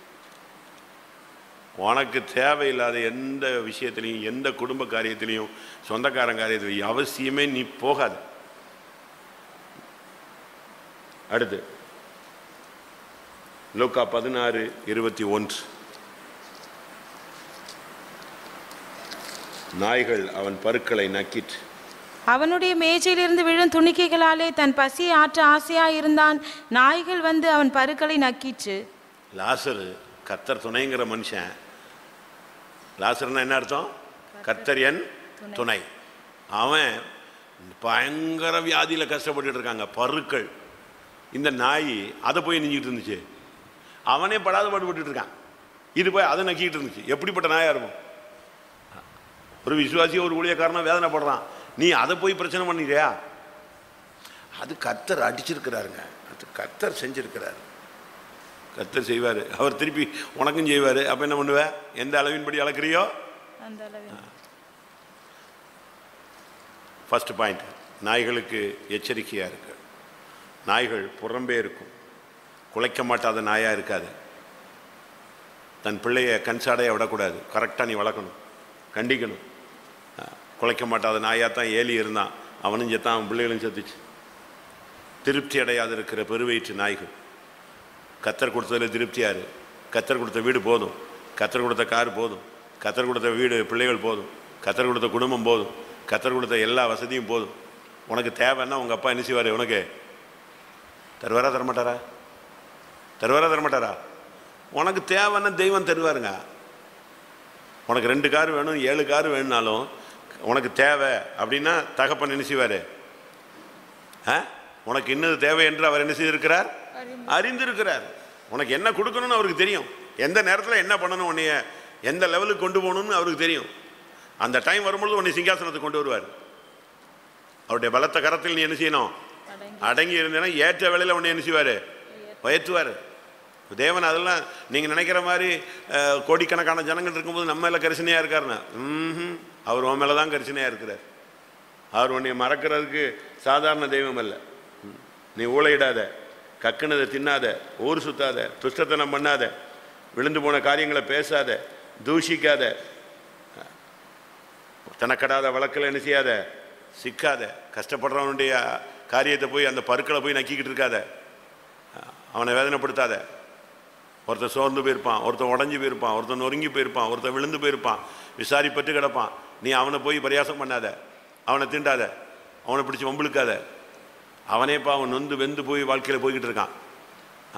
A: உனக்கு தேவையில்லாத எந்த விஷயத்திலையும் எந்த குடும்ப காரியத்திலையும் சொந்தக்காரன் காரியத்திலையும் அவசியமே நீ போகாத அடுத்து லூக்கா பதினாறு இருபத்தி ஒன்று நாய்கள் அவன் பருக்களை நக்கிற்று
B: அவனுடைய மேஜையிலிருந்து விழும் துணிக்கைகளாலே தன் பசியை ஆற்ற ஆசையாய் இருந்தான் நாய்கள் வந்து அவன் பருக்களை நக்கிற்று
A: லாசரு கத்தர் துணைங்கிற மனுஷன் லாசர்னா என்ன அர்த்தம் கத்தர் என் துணை அவன் பயங்கர வியாதியில் கஷ்டப்பட்டுட்டு இருக்காங்க பருக்கள் இந்த நாய் அதை போய் நெஞ்சிக்கிட்டு இருந்துச்சு அவனே படாத பாடுபட்டு இருக்கான் இது போய் அதை நக்கிட்டு இருந்துச்சு எப்படிப்பட்ட நாயா இருக்கும் ஒரு விசுவாசி ஒரு ஊழியக்காரனா வேதனைப்படுறான் நீ அதை போய் பிரச்சனை பண்ணிக்கிறியா அது கத்தர் அடிச்சிருக்கிறாருங்க அது கத்தர் செஞ்சிருக்கிறாரு கத்தர் செய்வார் அவர் திருப்பி உனக்கும் செய்வார் அப்போ என்ன பண்ணுவ எந்த அளவின்படி அளக்குறியோ
B: அந்த அளவில்
A: ஃபர்ஸ்ட் பாயிண்ட் நாய்களுக்கு எச்சரிக்கையாக இருக்கு நாய்கள் புறம்பே இருக்கும் குலைக்க மாட்டாத நாயாக இருக்காது தன் பிள்ளைய கண்சாடையை விடக்கூடாது கரெக்டாக நீ வளர்க்கணும் கண்டிக்கணும் அஹ், குலைக்க மாட்டாத நாயாக தான் ஏலி இருந்தான் அவனும் செத்தான் அவன் பிள்ளைகளும் செத்துச்சு திருப்தி அடையாது இருக்கிற பெருவயிற்று நாய்கள் கத்தர் கொடுத்ததில் திருப்தியாரு கத்தர் கொடுத்த வீடு போதும் கத்தர் கொடுத்த கார் போதும் கத்தர் கொடுத்த வீடு பிள்ளைகள் போதும் கத்தர் கொடுத்த குடும்பம் போதும் கத்தர் கொடுத்த எல்லா வசதியும் போதும் உனக்கு தேவைன்னா உங்கள் அப்பா என்ன செய்வார் உனக்கு தருவாரா தரமாட்டாரா தருவாரா தரமாட்டாரா உனக்கு தேவைன்னா தெய்வம் தருவாருங்க உனக்கு ரெண்டு கார் வேணும் ஏழு கார் வேணும்னாலும் உனக்கு தேவை அப்படின்னா தகப்பன் என்ன செய்வார் ஆ உனக்கு இன்னது தேவை என்று அவர் என்ன செய்திருக்கிறார் அறிந்திருக்கிறார் உனக்கு என்ன கொடுக்கணும்னு அவருக்கு தெரியும் எந்த நேரத்தில் என்ன பண்ணணும் உன்னைய எந்த லெவலுக்கு கொண்டு போகணும்னு அவருக்கு தெரியும் அந்த டைம் வரும்பொழுது உன்னை சிங்காசனத்துக்கு கொண்டு வருவார் அவருடைய பலத்த கரத்தில் நீ என்ன செய்யணும் அடங்கி இருந்தேன்னா ஏற்ற வேலையில் உன்னை என்ன செய்வார் உயர்த்துவார் தேவன் அதெல்லாம் நீங்கள் நினைக்கிற மாதிரி அஹ், கோடிக்கணக்கான ஜனங்கள் இருக்கும்போது நம்ம மேலே கரிசனையாக இருக்காருன்னா ம்ஹும். அவர் உன் மேலே தான் கரிசனையாக இருக்கிறார் அவர் உன்னை மறக்கிறதுக்கு சாதாரண தெய்வம் அல்ல ம். நீ ஊழையிடாத கக்குனதை தின்னாத ஊர் சுத்தாத துஷ்டத்தனம் பண்ணாத விழுந்து போன காரியங்களை பேசாத தூஷிக்காத தனக்கடாத வழக்கில் என்ன செய்யாத சிக்காத கஷ்டப்படுறவனுடைய காரியத்தை போய் அந்த பருக்களை போய் நக்கிக்கிட்டு இருக்காத அவனை வேதனைப்படுத்தாத ஒருத்தன் சோர்ந்து போயிருப்பான் ஒருத்தன் உடஞ்சி போயிருப்பான் ஒருத்தன் நொறுங்கி போயிருப்பான் ஒருத்தன் விழுந்து போயிருப்பான் விசாரிப்பட்டு கிடப்பான் நீ அவனை போய் பரியாசம் பண்ணாத அவனை தீண்டாத அவனை பிடிச்சி வம்பிழுக்காத அவனேப்பா அவன் நொந்து வெந்து போய் வாழ்க்கையில் போய்கிட்டு இருக்கான் ஆ.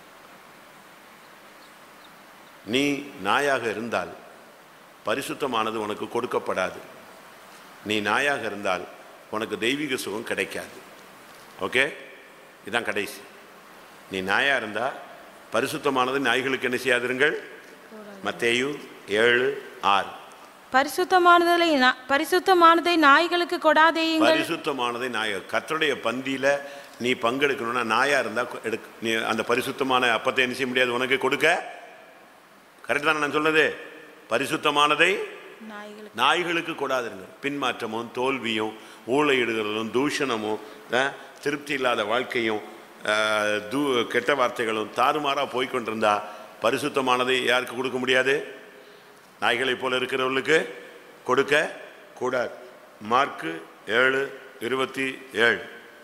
A: நீ நாயாக இருந்தால் பரிசுத்தமானது உனக்கு கொடுக்கப்படாது நீ நாயாக இருந்தால் உனக்கு தெய்வீக சுகம் கிடைக்காது ஓகே இதுதான் கடைசி நீ நாயா இருந்தா பரிசுத்தமானது நாய்களுக்கு என்ன செய்யாதிருங்கள் மத்தேயு ஏழு ஆறு
B: பரிசுத்தமானதை நா- பரிசுத்தமானதை நாய்களுக்கு கொடாதேயுங்கள்
A: பரிசுத்தமானதை நாய கர்த்தருடைய பந்தியில நீ பங்கெடுக்கணும்னா நாயா இருந்தா கொ- எடுக்க நீ அந்த பரிசுத்தமான அப்பத்தை என்ன செய்ய முடியாது உனக்கு கொடுக்க கரெக்ட் தானே நான் சொன்னது பரிசுத்தமானதை
B: நாய்களுக்கு
A: நாய்களுக்கு கொடாதுங்க பின்மாற்றமும் தோல்வியும் ஊழையிடுகிறதும் தூஷணமும் அஹ், திருப்தி இல்லாத வாழ்க்கையும் அஹ், தூ கெட்ட வார்த்தைகளும் தாறுமாறாக போய்க்கொண்டிருந்தா பரிசுத்தமானதை யாருக்கு கொடுக்க முடியாது நாய்களைப் போல இருக்கிறவர்களுக்கு கொடுக்க கூடாது மார்க்கு ஏழு இருபத்தி ஏழு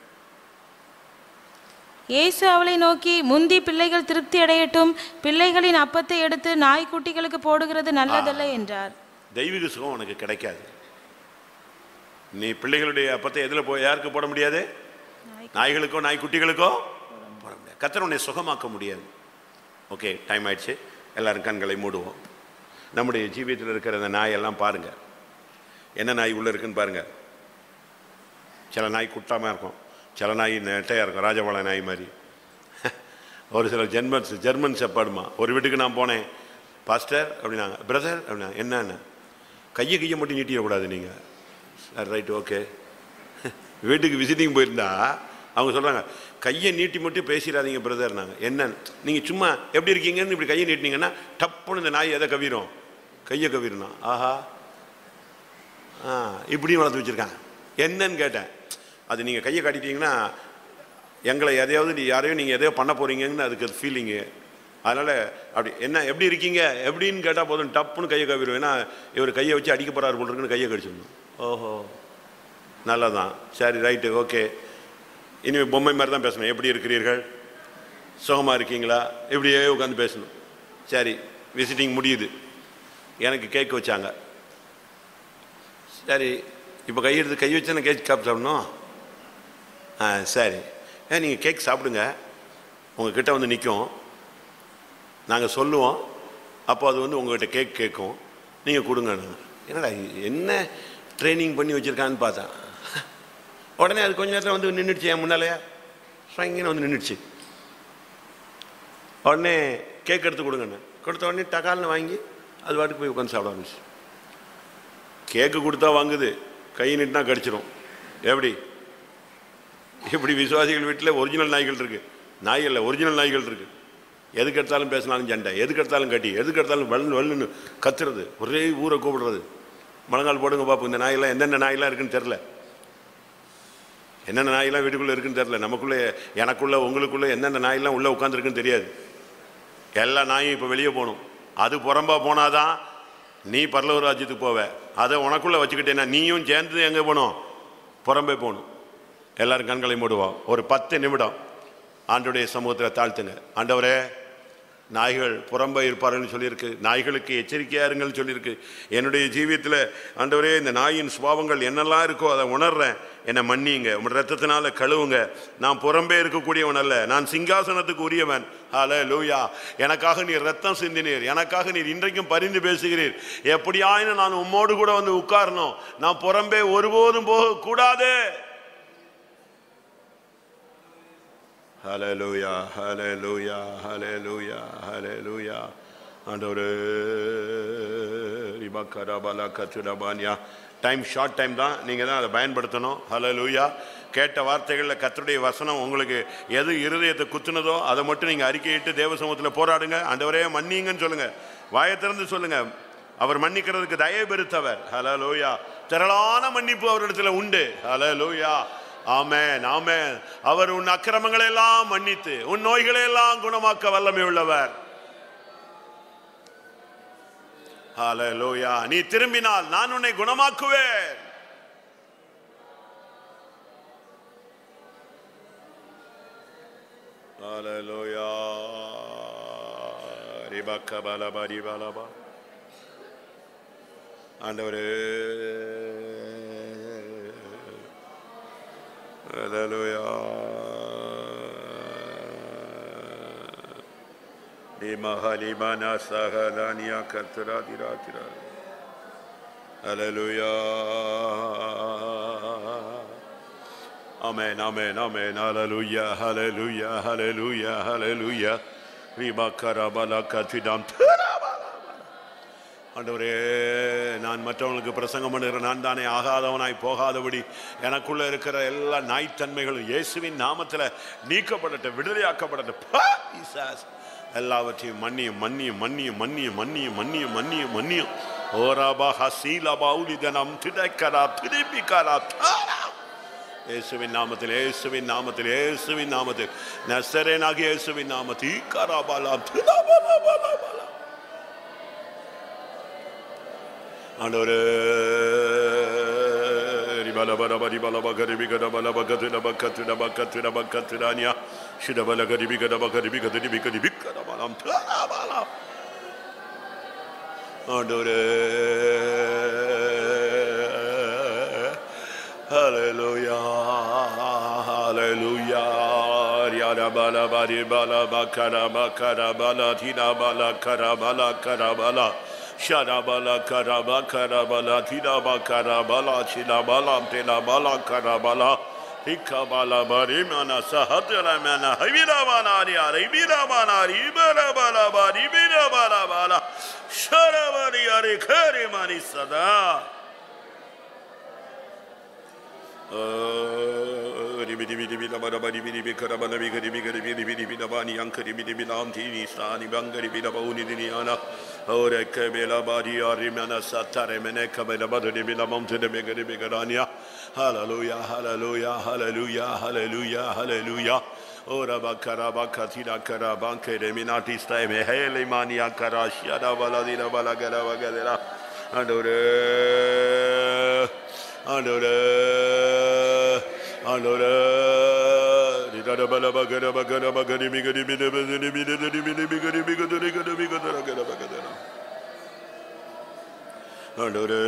B: இயேசு அவளை நோக்கி முந்தி பிள்ளைகள் திருப்தி அடையட்டும் பிள்ளைகளின் அப்பத்தை எடுத்து நாய்க்குட்டிகளுக்கு போடுகிறது நல்லதல்ல என்றார்
A: தெய்வீக சுகம் உனக்கு கிடைக்காது நீ பிள்ளைகளுடைய அப்பத்தை எதில் போய் யாருக்கு போட முடியாது நாய்களுக்கோ நாய்க்குட்டிகளுக்கோ போட முடியாது கத்தர் உன்னை சுகமாக்க முடியாது ஓகே டைம் ஆயிடுச்சு எல்லாரும் கண்களை மூடுவோம் நம்முடைய ஜீவியத்தில் இருக்கிற அந்த நாயெல்லாம் பாருங்க என்ன நாய் உள்ள இருக்குன்னு பாருங்க சில நாய் குட்டாமல் இருக்கும் சில நாய் நெட்டையாக இருக்கும் ராஜபாளைய நாய் மாதிரி ஒரு சில ஜெர்மன்ஸ் ஜெர்மன் செப்பாடுமா ஒரு வீட்டுக்கு நான் போனேன் பாஸ்டர் அப்படின்னாங்க பிரதர் அப்படின்னா என்னன்னு கையை கையை மட்டும் நீட்டிடக்கூடாது நீங்கள் சார் ரைட் ஓகே வீட்டுக்கு விசிட்டிங் போயிருந்தா அவங்க சொல்கிறாங்க கையை நீட்டி மட்டும் பேசிடாதீங்க பிரதர் நாங்கள் என்னன்னு நீங்கள் சும்மா எப்படி இருக்கீங்கன்னு இப்படி கையை நீட்டினீங்கன்னா டப்புன்னு இந்த நாய் எதை கவிரும் கையை கவிரணும் ஆஹா ஆ இப்படியும் வளர்த்து வச்சுருக்காங்க என்னன்னு கேட்டேன் அது நீங்கள் கையை காட்டிட்டீங்கன்னா எங்களை எதையாவது நீ யாரையும் நீங்கள் எதையோ பண்ண போகிறீங்கன்னு அதுக்கு ஃபீலிங்கு அதனால் அப்படி என்ன எப்படி இருக்கீங்க எப்படின்னு கேட்டால் போதும் டப்புன்னு கையை கவிரும் ஏன்னா இவர் கையை வச்சு அடிக்க போகிறாரு போல் இருக்குன்னு கையை கடிச்சிடணும் ஓஹோ நல்லதான் சரி ரைட்டு ஓகே இனிமேல் பொம்மை மாதிரி தான் பேசணும் எப்படி இருக்கிறீர்கள் சுகமாக இருக்கீங்களா இப்படியே உட்காந்து பேசணும் சரி விசிட்டிங் முடியுது எனக்கு கேக் வச்சாங்க சரி இப்போ கை எடுத்து கை வச்சு நான் கேக் சாப்பிட்டு சாப்பிடணும் ஆ சரி ஏன் நீங்கள் கேக் சாப்பிடுங்க உங்கள் கிட்ட வந்து நிற்கும் நாங்கள் சொல்லுவோம் அப்போ அது வந்து உங்கள்கிட்ட கேக் கேட்கும் நீங்கள் கொடுங்க என்னடா இது என்ன ட்ரைனிங் பண்ணி வச்சுருக்கான்னு பார்த்தேன் உடனே அது கொஞ்ச நேரத்தில் வந்து நின்றுடுச்சு என் முன்னாலேயே ஸ்வங்கின்னு வந்து நின்றுடுச்சு உடனே கேக் எடுத்து கொடுங்கண்ணே கொடுத்த உடனே டகால்னு வாங்கி அது வாட்டுக்கு போய் உட்காந்து சாப்பிட ஆரம்பிச்சு கேக்கு கொடுத்தா வாங்குது கை நீட்டினா கடிச்சிரும் எப்படி இப்படி விசுவாசிகள் வீட்டில் ஒரிஜினல் நாய்கள் இருக்கு நாய் இல்லை ஒரிஜினல் நாய்கள் இருக்கு எதுக்கு எடுத்தாலும் பேசினாலும் சண்டை எதுக்கு எடுத்தாலும் கட்டி எதுக்கு எடுத்தாலும் வெள்ளு வெள்ளுன்னு கத்துறது ஒரே ஊரை கூப்பிடுறது முழங்கால் போடுங்க பாப்போம் இந்த நாயெல்லாம் என்னென்ன நாயெல்லாம் இருக்குன்னு தெரில என்னென்ன நாயெல்லாம் வீட்டுக்குள்ளே இருக்குன்னு தெரில நமக்குள்ளே எனக்குள்ள உங்களுக்குள்ள என்னென்ன நாயெல்லாம் உள்ளே உட்காந்துருக்குன்னு தெரியாது எல்லா நாயும் இப்போ வெளியே போகணும் அது புறம்பா போனாதான் நீ பரலவ ராஜ்யத்துக்கு போவ அதை உனக்குள்ளே வச்சுக்கிட்டேன்னா நீயும் சேர்ந்து எங்கே போகணும் புறம்பே போகணும் எல்லாரும் கண்களை மூடுவோம் ஒரு பத்து நிமிடம் ஆண்டுடைய சமூகத்தில் தாழ்த்துங்க ஆண்டவரே நாய்கள் புறம்பே இருப்பார்கள்னு சொல்லியிருக்கு நாய்களுக்கு எச்சரிக்கையா இருங்கள்னு சொல்லியிருக்கு என்னுடைய ஜீவியத்தில் ஆண்டவரே இந்த நாயின் சுபாவங்கள் என்னெல்லாம் இருக்கோ அதை உணர்றேன் என்னை மன்னியுங்க உன் ரத்தத்தினால கழுவுங்க நான் புறம்பே இருக்கக்கூடியவன் அல்ல நான் சிங்காசனத்துக்கு உரியவன் ஹalleluya லூயா எனக்காக நீர் ரத்தம் சிந்தினீர் எனக்காக நீர் இன்றைக்கும் பரிந்து பேசுகிறீர் எப்படியாயினும் நான் உம்மோடு கூட வந்து உட்காரணும் நான் புறம்பே ஒருபோதும் போக கூடாது ஹalleluya ஹalleluya ஹalleluya ஹalleluya ஆண்டவரே ரிபக்கரபல கத்துடபானியா டைம் ஷார்ட் டைம் தான் நீங்கள் தான் அதை பயன்படுத்தணும் ஹalleluya கேட்ட வார்த்தைகளில் கர்த்தருடைய வசனம் உங்களுக்கு எது இருதயத்தை குத்துனதோ அதை மட்டும் நீங்கள் அறிக்கையிட்டு தேவ சமூகத்தில் போராடுங்க ஆண்டவரே மன்னிங்கன்னு சொல்லுங்க வாயை திறந்து சொல்லுங்க அவர் மன்னிக்கிறதுக்கு தயவு பெருத்தவர் ஹalleluya திரளான மன்னிப்பு அவரிடத்துல உண்டு ஹalleluya ஆமென் ஆமென் அவர் உன் அக்கிரமங்களை எல்லாம் மன்னித்து உன் நோய்களை எல்லாம் குணமாக்க வல்லமை உள்ளவர் ஹalleluya நீ திரும்பினால் நான் உன்னை குணமாக்குவேன் ஹalleluya ரிபக்க பலப ரிபலப ஆண்டவரே Hallelujah. Limahalimana sahalania katira tira tira. Hallelujah. Amen, amen, amen. Hallelujah, hallelujah, hallelujah, hallelujah. Ribakarabala ஆண்டவரே நான் மற்றவங்களுக்கு பிரசங்கம் பண்ணுகிற நான் தானே ஆகாதவனாய் போகாதபடி எனக்குள்ள இருக்கிற எல்லா நாய்த்தன்மைகளும் இயேசுவின் நாமத்தில் நீக்கப்படட்டும் விடுதலையாக்கப்படட்டும் பா, Jesus. எல்லாவற்றையும் மன்னியும் மன்னியும் மன்னியும் மன்னியும் மன்னியும் மன்னியும் மன்னியும் மன்னியும் ஓராபா ஹசீலபா உலிதனம் திடக்கரா திரும்பிக்கரா தாரா இயேசுவின் நாமத்தில் இயேசுவின் நாமத்தில் இயேசுவின் நாமத்தில் நசரேனாகிய இயேசுவின் நாமத்தில் ஈக்கராபாலாம் திலாபாலாபாலாபாலா ஆண்டவரே ஆண்டவரே Hallelujah, hallelujah. Riara bala bari bala bakara bakara bala tina bala kara bala kara bala. Shara bala kara bakara bala tina bakara bala china bala tina bala kara bala. Hikka bala bari mana sahatla mana hivira mana riya hivira mana ribara bala bari ribira bala bala. Shara bari ari kari mani sada. Hallelujah, hallelujah, hallelujah, hallelujah, hallelujah. Ora bakara bakatira kara banke de minati stai me hele mania kara shada baladira balagara bagadera. Adore. ஆண்டவரே ஆண்டவரே நிதான பல பகர பகர பகரி மிகரி மித மிதி மித மிதி மிதி மிகரி மிகதுரி கட மிகதர கட பகதர ஆண்டவரே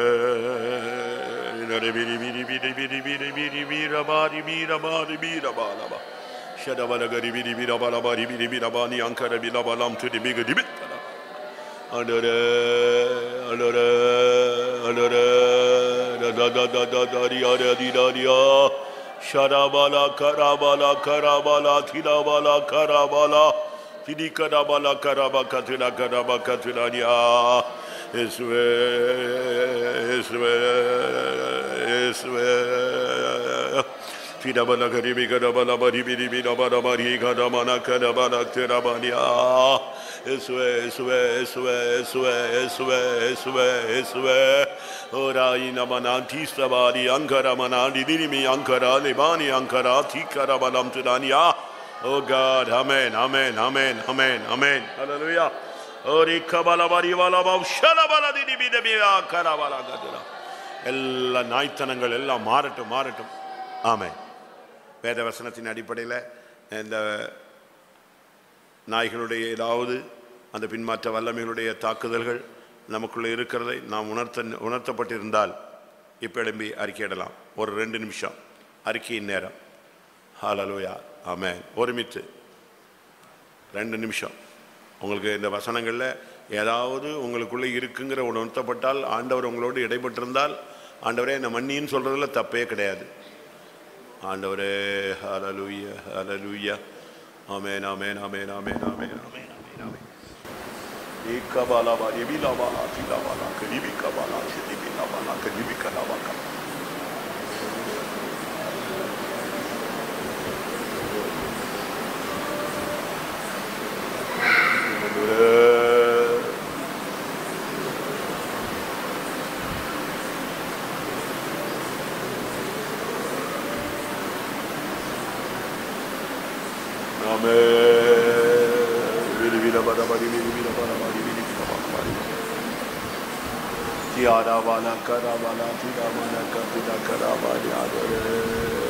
A: நட மிரி மிரி மிரி மிரி மிரி மிரி மீர மாரி மீர மாரி மீர பாலபா ஷடபல கரி மிரி மிர பல மாரி மிரி மிர பானி அங்கர மில பலம் துடி மிகதி மித்தன ஆண்டவரே ஆண்டவரே ஆண்டவரே da da da da da da ria da di da ria sharabala karabala karabala tirabala karabala tiri karabala karaba katira karaba katira ria Yesue Yesue Yesue Tirabala karibi karabala bari biri bira bara bari karabana karabana tirabania Yesue Yesue Yesue Yesue Yesue Yesue Yesue Ora ina mananti sabari ankara manandi dirimi ankara lebani ankara tikara balam tudania. Oh God, Amen, Amen, Amen, Amen, Amen. Hallelujah. Ori kabala bari wala bav shala bala didi bide biya kara bala gadira. எல்லா நாய்த்தனங்கள் எல்லாம் மாறட்டும் மாறட்டும் ஆமே வேத வசனத்தின் அடிப்படையில் இந்த நாய்களுடைய ஏதாவது அந்த பின்மாற்ற வல்லமைகளுடைய தாக்குதல்கள் நமக்குள்ளே இருக்கிறதை நாம் உணர்த்த உணர்த்தப்பட்டிருந்தால் இப்போ எழும்பி அறிக்கையிடலாம் ஒரு ரெண்டு நிமிஷம் அறிக்கையின் நேரம் ஹalleluya ஆமென் ஒருமித்து ரெண்டு நிமிஷம் உங்களுக்கு இந்த வசனங்களில் ஏதாவது உங்களுக்குள்ளே இருக்குங்கிற உணர்த்தப்பட்டால் ஆண்டவர் உங்களோடு இடைப்பட்டிருந்தால் ஆண்டவரே என்ன மன்னின்னு சொல்கிறதுல தப்பே கிடையாது ஆண்டவரே ஹalleluya ஹalleluya ஆமென் ஆமென் ஆமென் ஆமென் ஆமென் ஆமென் ஆமென் ஆமென் Ikabalaba, Ibilabala, Tilabala, Kalibikabala, Shedibilabala, Kalibikalabaka. Amen. Vidi vida bada badi vidi vida bada badi vidi vida bada badi. Tiada bana kara bana tida bana katida kara badi adore.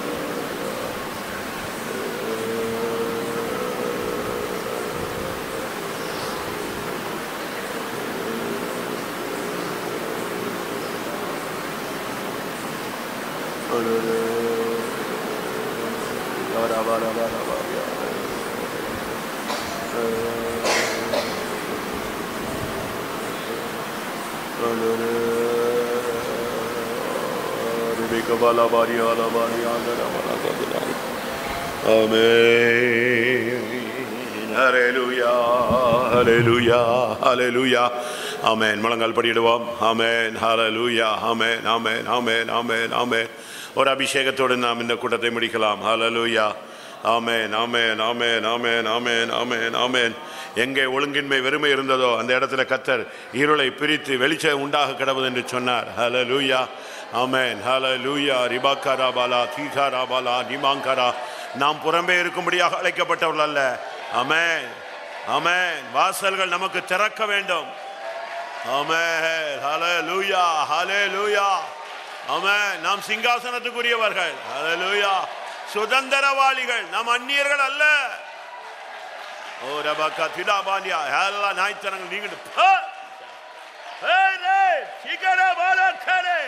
A: Bara bara bara bara. Mikabala-bari, alabari, agara-bara, gadara. Amen. Hallelujah. Hallelujah. Hallelujah. ஆமென் முழங்கால் படியிடுவோம் ஆமென் ஹalleluya ஆமென் ஆமென் ஆமென் ஆமென் ஆமென் ஒரு அபிஷேகத்தோடு நாம் இந்த கூட்டத்தை முடிக்கலாம் ஹalleluya ஆமென் ஆமென் ஆமென் ஆமென் ஆமென் ஆமென் ஆமென் எங்கே ஒழுங்கின்மை வெறுமை இருந்ததோ அந்த இடத்துல கத்தர் இருளை பிரித்து வெளிச்சம் உண்டாக கிடவது என்று சொன்னார் ஹalleluya ஆமென் ஹalleluya ரிபாக்கரா பாலா தீகாரா பாலா நிமாங்கரா நாம் புறம்பே இருக்கும்படியாக அழைக்கப்பட்டவர்கள் அல்ல ஆமென் ஆமென் வாசல்கள் நமக்கு திறக்க வேண்டும் ஆமென் ஹalleluya ஹalleluya ஆமென் நாம் சிங்காசனத்துக்குரியவர்கள் ஹalleluya சுதந்திரவாளிகள் நாம் அந்நியர்கள் அல்ல ஓ ரபக்கா திலாபானியா எல்லா நாய்த்தனங்கள் நீங்க சிகர பாலக்கரே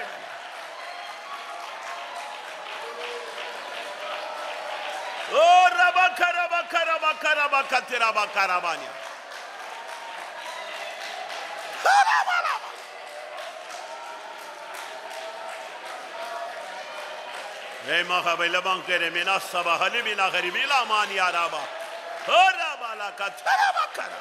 A: ஓ ரபக்க ரபக்க ரபக்க ரபக்க திரபக்க ரபானியா Ey mahabele bankere mina sabah hali mina garibila mani araba. Ora bala katara bakara.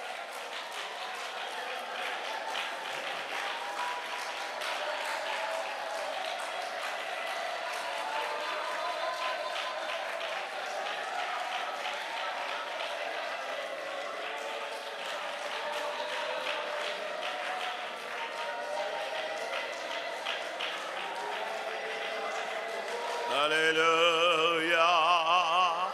A: Hallelujah.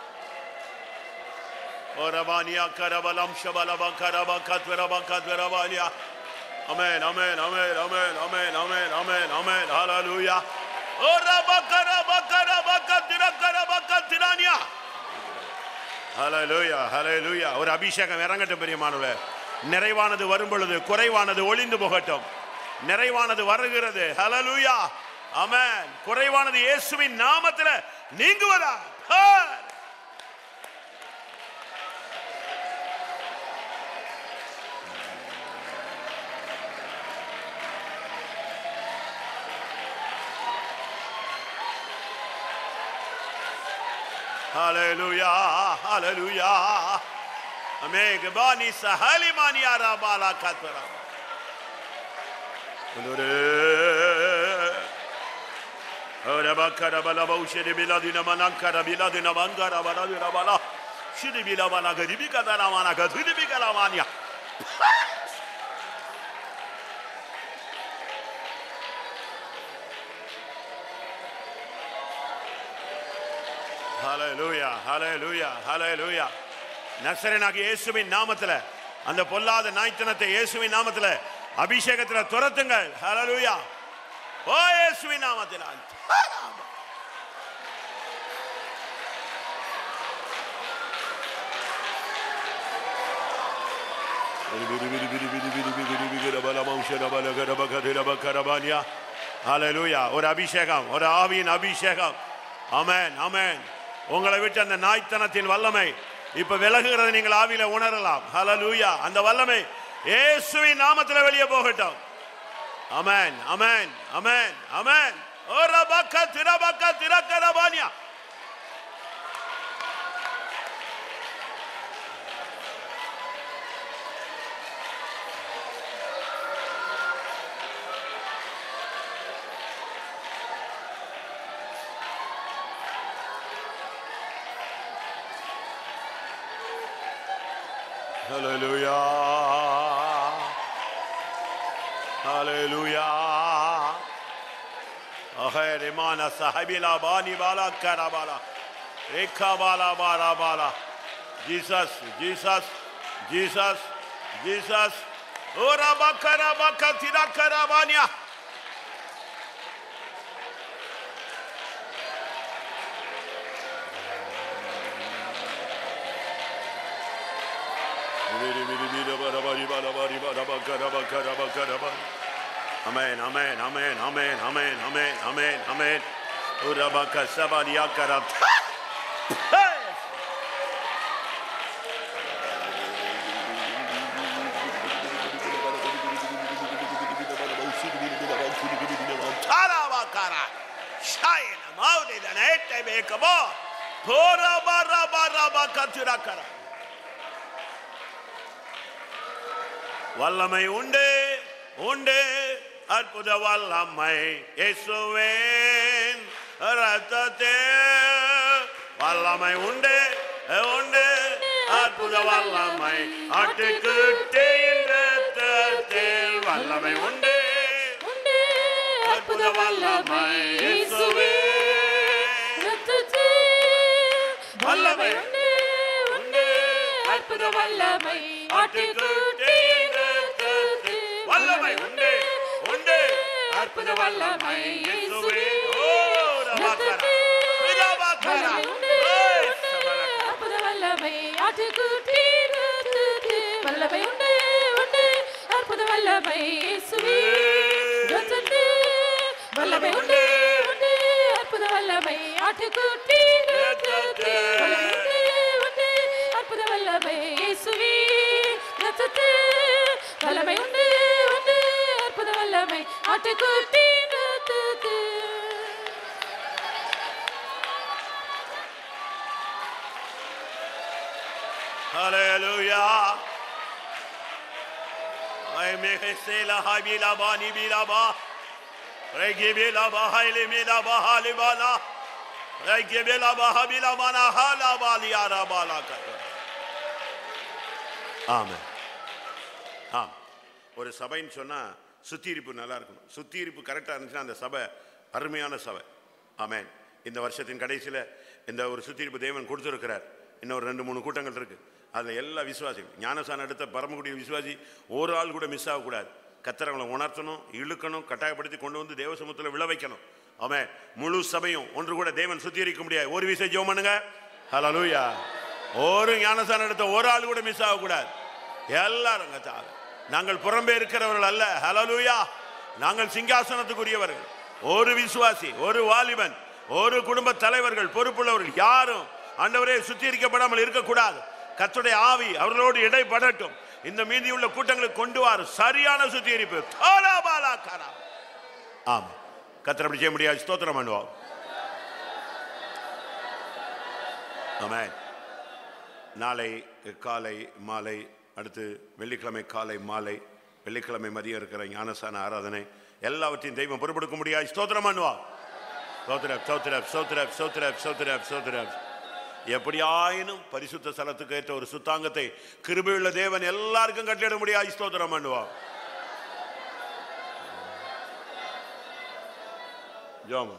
A: Orabania karabalam shabalaba karaba katveraba katverabania. Amen, amen, amen, amen, amen, amen, amen, amen. Hallelujah. Orabakaraba karaba katira karaba katirania. Hallelujah, hallelujah. ஒரு அபிஷேகம் இறங்கட்டும் பெரியமானவர்களே நிறைவானது வரும் பொழுது குறைவானது ஒளிந்து போகட்டும் நிறைவானது வருகிறது ஹalleluya ஆமென் குறைவானது இயேசுவின் நாமத்தில் நீங்குவதா ஆ. Hallelujah, hallelujah. Amen. Gebani sahali mani arabala katara. Ora bakara bala baushede biladina manankara biladina mangara baladina bala. Shidi bila bala garibi kadara mana gadhudi bigala mania. ஹalleluya ஹalleluya ஹalleluya நசரனாகிய இயேசுவின் நாமத்துல அந்த பொல்லாத நாய்த்தனத்தை இயேசுவின் நாமத்துல அபிஷேகத்துல துரத்துங்கள் ஹalleluya ஓ இயேசுவின் நாமத்தில் ஹalleluya ஒரு அபிஷேகம் ஒரு ஆவியின் அபிஷேகம் ஆமென் ஆமென் உங்களை விட்டு அந்த நாய்த்தனத்தின் வல்லமை இப்ப விலகுகிறதை நீங்கள் ஆவியில உணரலாம் ஹalleluya அந்த வல்லமை இயேசுவின் நாமத்தில் வெளியே போகட்டும் அமேன் அமேன் அமேன் அமேன் ஓ ரபக்க திரபக்க திரக்கரபானியா Hallelujah. Hallelujah. Aher imana sahibila bani bala karabala. Rekha bala bala bala. Jesus, Jesus, Jesus, Jesus. Ora bakara bakatira karabania. Amen, amen, amen, amen, amen, amen, amen, amen. Urabaka sabaria karat. Tarabakara. நைட்டை மேக்கமோ Bora பாரா பாரா பா கத்துராக்கரா வல்லமை உண்டு உண்டு அற்புத வல்லமை இயேசுவேன் ரத்தத்தே வல்லமை உண்டு உண்டு அற்புத வல்லமை ஆட்டுக்குட்டியின் ரத்தத்தில் வல்லமை உண்டு
B: உண்டு
A: அற்புத வல்லமை இயேசுவே வல்லமை
B: உண்டு
A: உண்டு அற்புத வல்லமை ஆட்டுக்குட்டியின் ரத்தத்தில் வல்லமை உண்டு உண்டு அற்புத வல்லமை இயேசுவே ஓ ரபாக்கரா ரபாக்கரா ஏய் சபலக்கரா
B: அற்புத வல்லமை ஆட்டுக்குட்டி ரத்தத்து. வல்லமை உண்டு உண்டு அற்புத வல்லமை இயேசுவே ரத்தத்து. வல்லமை உண்டு உண்டு அற்புத வல்லமை ஆட்டுக்குட்டி ரத்தத்து. வல்லமை உண்டு உண்டு அற்புத வல்லமை இயேசுவே ரத்தத்து. வல்லமை உண்டு உண்டு அற்புத வல்லமை ஆட்டுக்குட்டி ரத்தத்து.
A: Hallelujah. Ay mehsela habila bani bilaba. Regibila bahayli milaba halibala. Regibila bahabila mana halabali arabala kata. ஆமென் ஆம் ஒரு சபைன்னு சொன்னா சுத்தியிருப்பு நல்லா இருக்கணும் சுத்தியிருப்பு கரெக்டாக இருந்துச்சுன்னா அந்த சபை அருமையான சபை ஆமென் இந்த வருஷத்தின் கடைசியில் இந்த ஒரு சுத்தியிருப்பு தேவன் கொடுத்துருக்கிறார் இன்னொரு ரெண்டு மூணு கூட்டங்கள் இருக்கு அதில் எல்லா விசுவாசிகள் ஞானசானம் எடுத்த பரமக்குடி விசுவாசி ஒரு ஆள் கூட மிஸ் ஆகக்கூடாது கத்திரவங்களை உணர்த்தணும் இழுக்கணும் கட்டாயப்படுத்தி கொண்டு வந்து தேவ சமூகத்தில் விழ வைக்கணும் ஆமென் முழு சபையும் ஒன்று கூட தேவன் சுத்திகரிக்க முடியாது ஒரு விசை ஜெபம் பண்ணுங்க ஹalleluya ஒரு ஞானசானம் எடுத்த ஒரு ஆள் கூட மிஸ் ஆகக்கூடாது எல்லாரும் கத்தாவே. நாங்கள் புறம்பே இருக்கிறவர்கள் அல்ல ஹalleluya நாங்கள் சிங்காசனத்துக்குரியவர்கள் ஒரு விசுவாசி ஒரு வாலிபன் ஒரு குடும்ப தலைவர்கள் பொறுப்புள்ளவர்கள் யாரும் ஆண்டவரே சுத்திகரிக்கப்படாமல் இருக்கக்கூடாது கர்த்தருடைய ஆவி அவர்களோடு இடைப்படட்டும் இந்த மீதியுள்ள கூட்டங்களுக்கு கொண்டு வார் சரியான சுத்திகரிப்பு தோலா பாலா காரா ஆமா கர்த்தர் அப்படி செய்ய முடியாது ஸ்தோத்திரம் பண்ணுவோம் ஆமென் நாளை காலை மாலை அடுத்து வெள்ளிக்கிழமை காலை மாலை வெள்ளிக்கிழமை மதியம் இருக்கிற ஞானசான ஆராதனை எல்லாவற்றையும் தெய்வம் பொறுப்படுத்த முடியாது ஸ்தோத்திரம் பண்ணுவா சோத்ரப் சோத்ரப் சோத்ரப் சோத்ரப் சோத்ரப் சோத்ரப் எப்படியாயினும் பரிசுத்த ஸ்தலத்துக்கு ஏற்ற ஒரு சுத்தாங்கத்தை கிருபையுள்ள தேவன் எல்லாருக்கும் கட்டளிட முடியாது ஸ்தோத்திரம் பண்ணுவா ஜோமா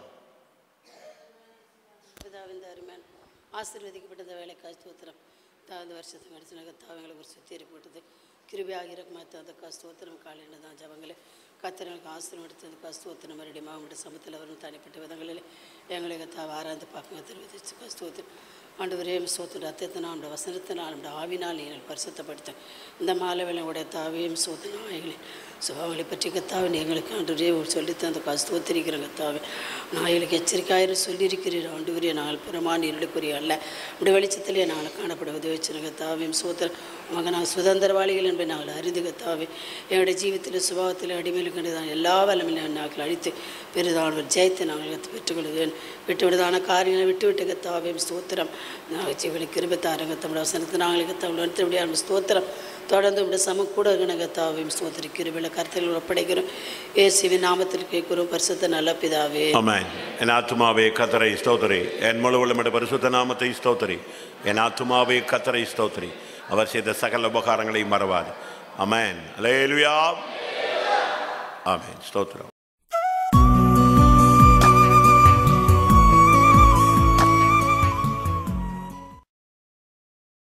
C: பிதாவின் அருமையான ஆசீர்வதிக்கப்பட்ட இந்த வேலைக்காய் ஸ்தோத்திரம் தாவது வருஷத்துக்கு அடிச்சுனாக்க தாவங்களுக்கு ஒரு சுத்திரி போட்டது கிருபியாக இறக்குமாத்த அந்த கஸ்தோத்திரம் காலையில் தான் ஜபங்களே கத்திரங்களுக்கு ஆசிரம் எடுத்து அந்த கஸ்தோத்திரம் மறுபடியும் மாவட்ட சமத்தில் வரும் தனிப்பட்ட விதங்களில் எங்களை தாவ ஆராய்ந்து பார்க்க தெரிவித்து கஸ்தோத்திரம் ஆண்டவரே சோத்து ரத்தத்தினால் நம்முடைய வசனத்தினால் நம்முடைய ஆவினால் நீங்கள் பரிசுத்தப்படுத்த இந்த மாலை வேலை உடைய தாவையும் சோத்து நாய்களை சுபாவங்களை பற்றி கத்தாவை எங்களுக்கு ஆண்டவரே சொல்லித்து அந்த கஸ்தோத்திரிக்கிறோம் கத்தாவை நாய்களுக்கு எச்சரிக்கையாயிரு சொல்லியிருக்கிறீர் ஆண்டவரே நாங்கள் புறமான இருளுக்குரிய அல்ல உடைய வெளிச்சத்திலே நாங்கள் காணப்பட உதவி வச்சிருங்க கத்தாவையும் சோத்திர மகன் நாங்கள் சுதந்திரவாளிகள் என்பதை நாங்கள் அறிந்து கத்தாவே என்னுடைய ஜீவித்தில் சுபாவத்தில் அடிமையில் கண்டுதான் எல்லா வல்லமையிலும் நாங்கள் அழித்து பெரிதான ஜெயத்தை நாங்கள் பெற்றுக்கொள்வேன் விட்டு விடுதான காரியங்களை விட்டு விட்டு கத்தாவையும் ஸ்தோத்திரம் நாங்கள் ஜீவனை கிருபத்தாரங்க தமிழ் வசனத்தை நாங்களுக்கு தமிழ் எடுத்து முடியாது ஸ்தோத்திரம் தொடர்ந்து உடைய சம கூட கத்தாவையும் ஸ்தோத்திரி கிருபில கருத்தில் ஒப்படைக்கிறோம் இயேசுவின் நாமத்தில் கேட்கிறோம் பரிசுத்த நல்ல பிதாவே
A: ஆமென் என் ஆத்துமாவே கத்தரை ஸ்தோத்திரி என் முழுவதும் பரிசுத்த நாமத்தை ஸ்தோத்திரி என் ஆத்துமாவே கத்தரை ஸ்தோத்திரி அவர் செய்த சகல உபகாரங்களை மறவாது அமேன் அலேலுயா ஆமென் ஸ்தோத்திரம்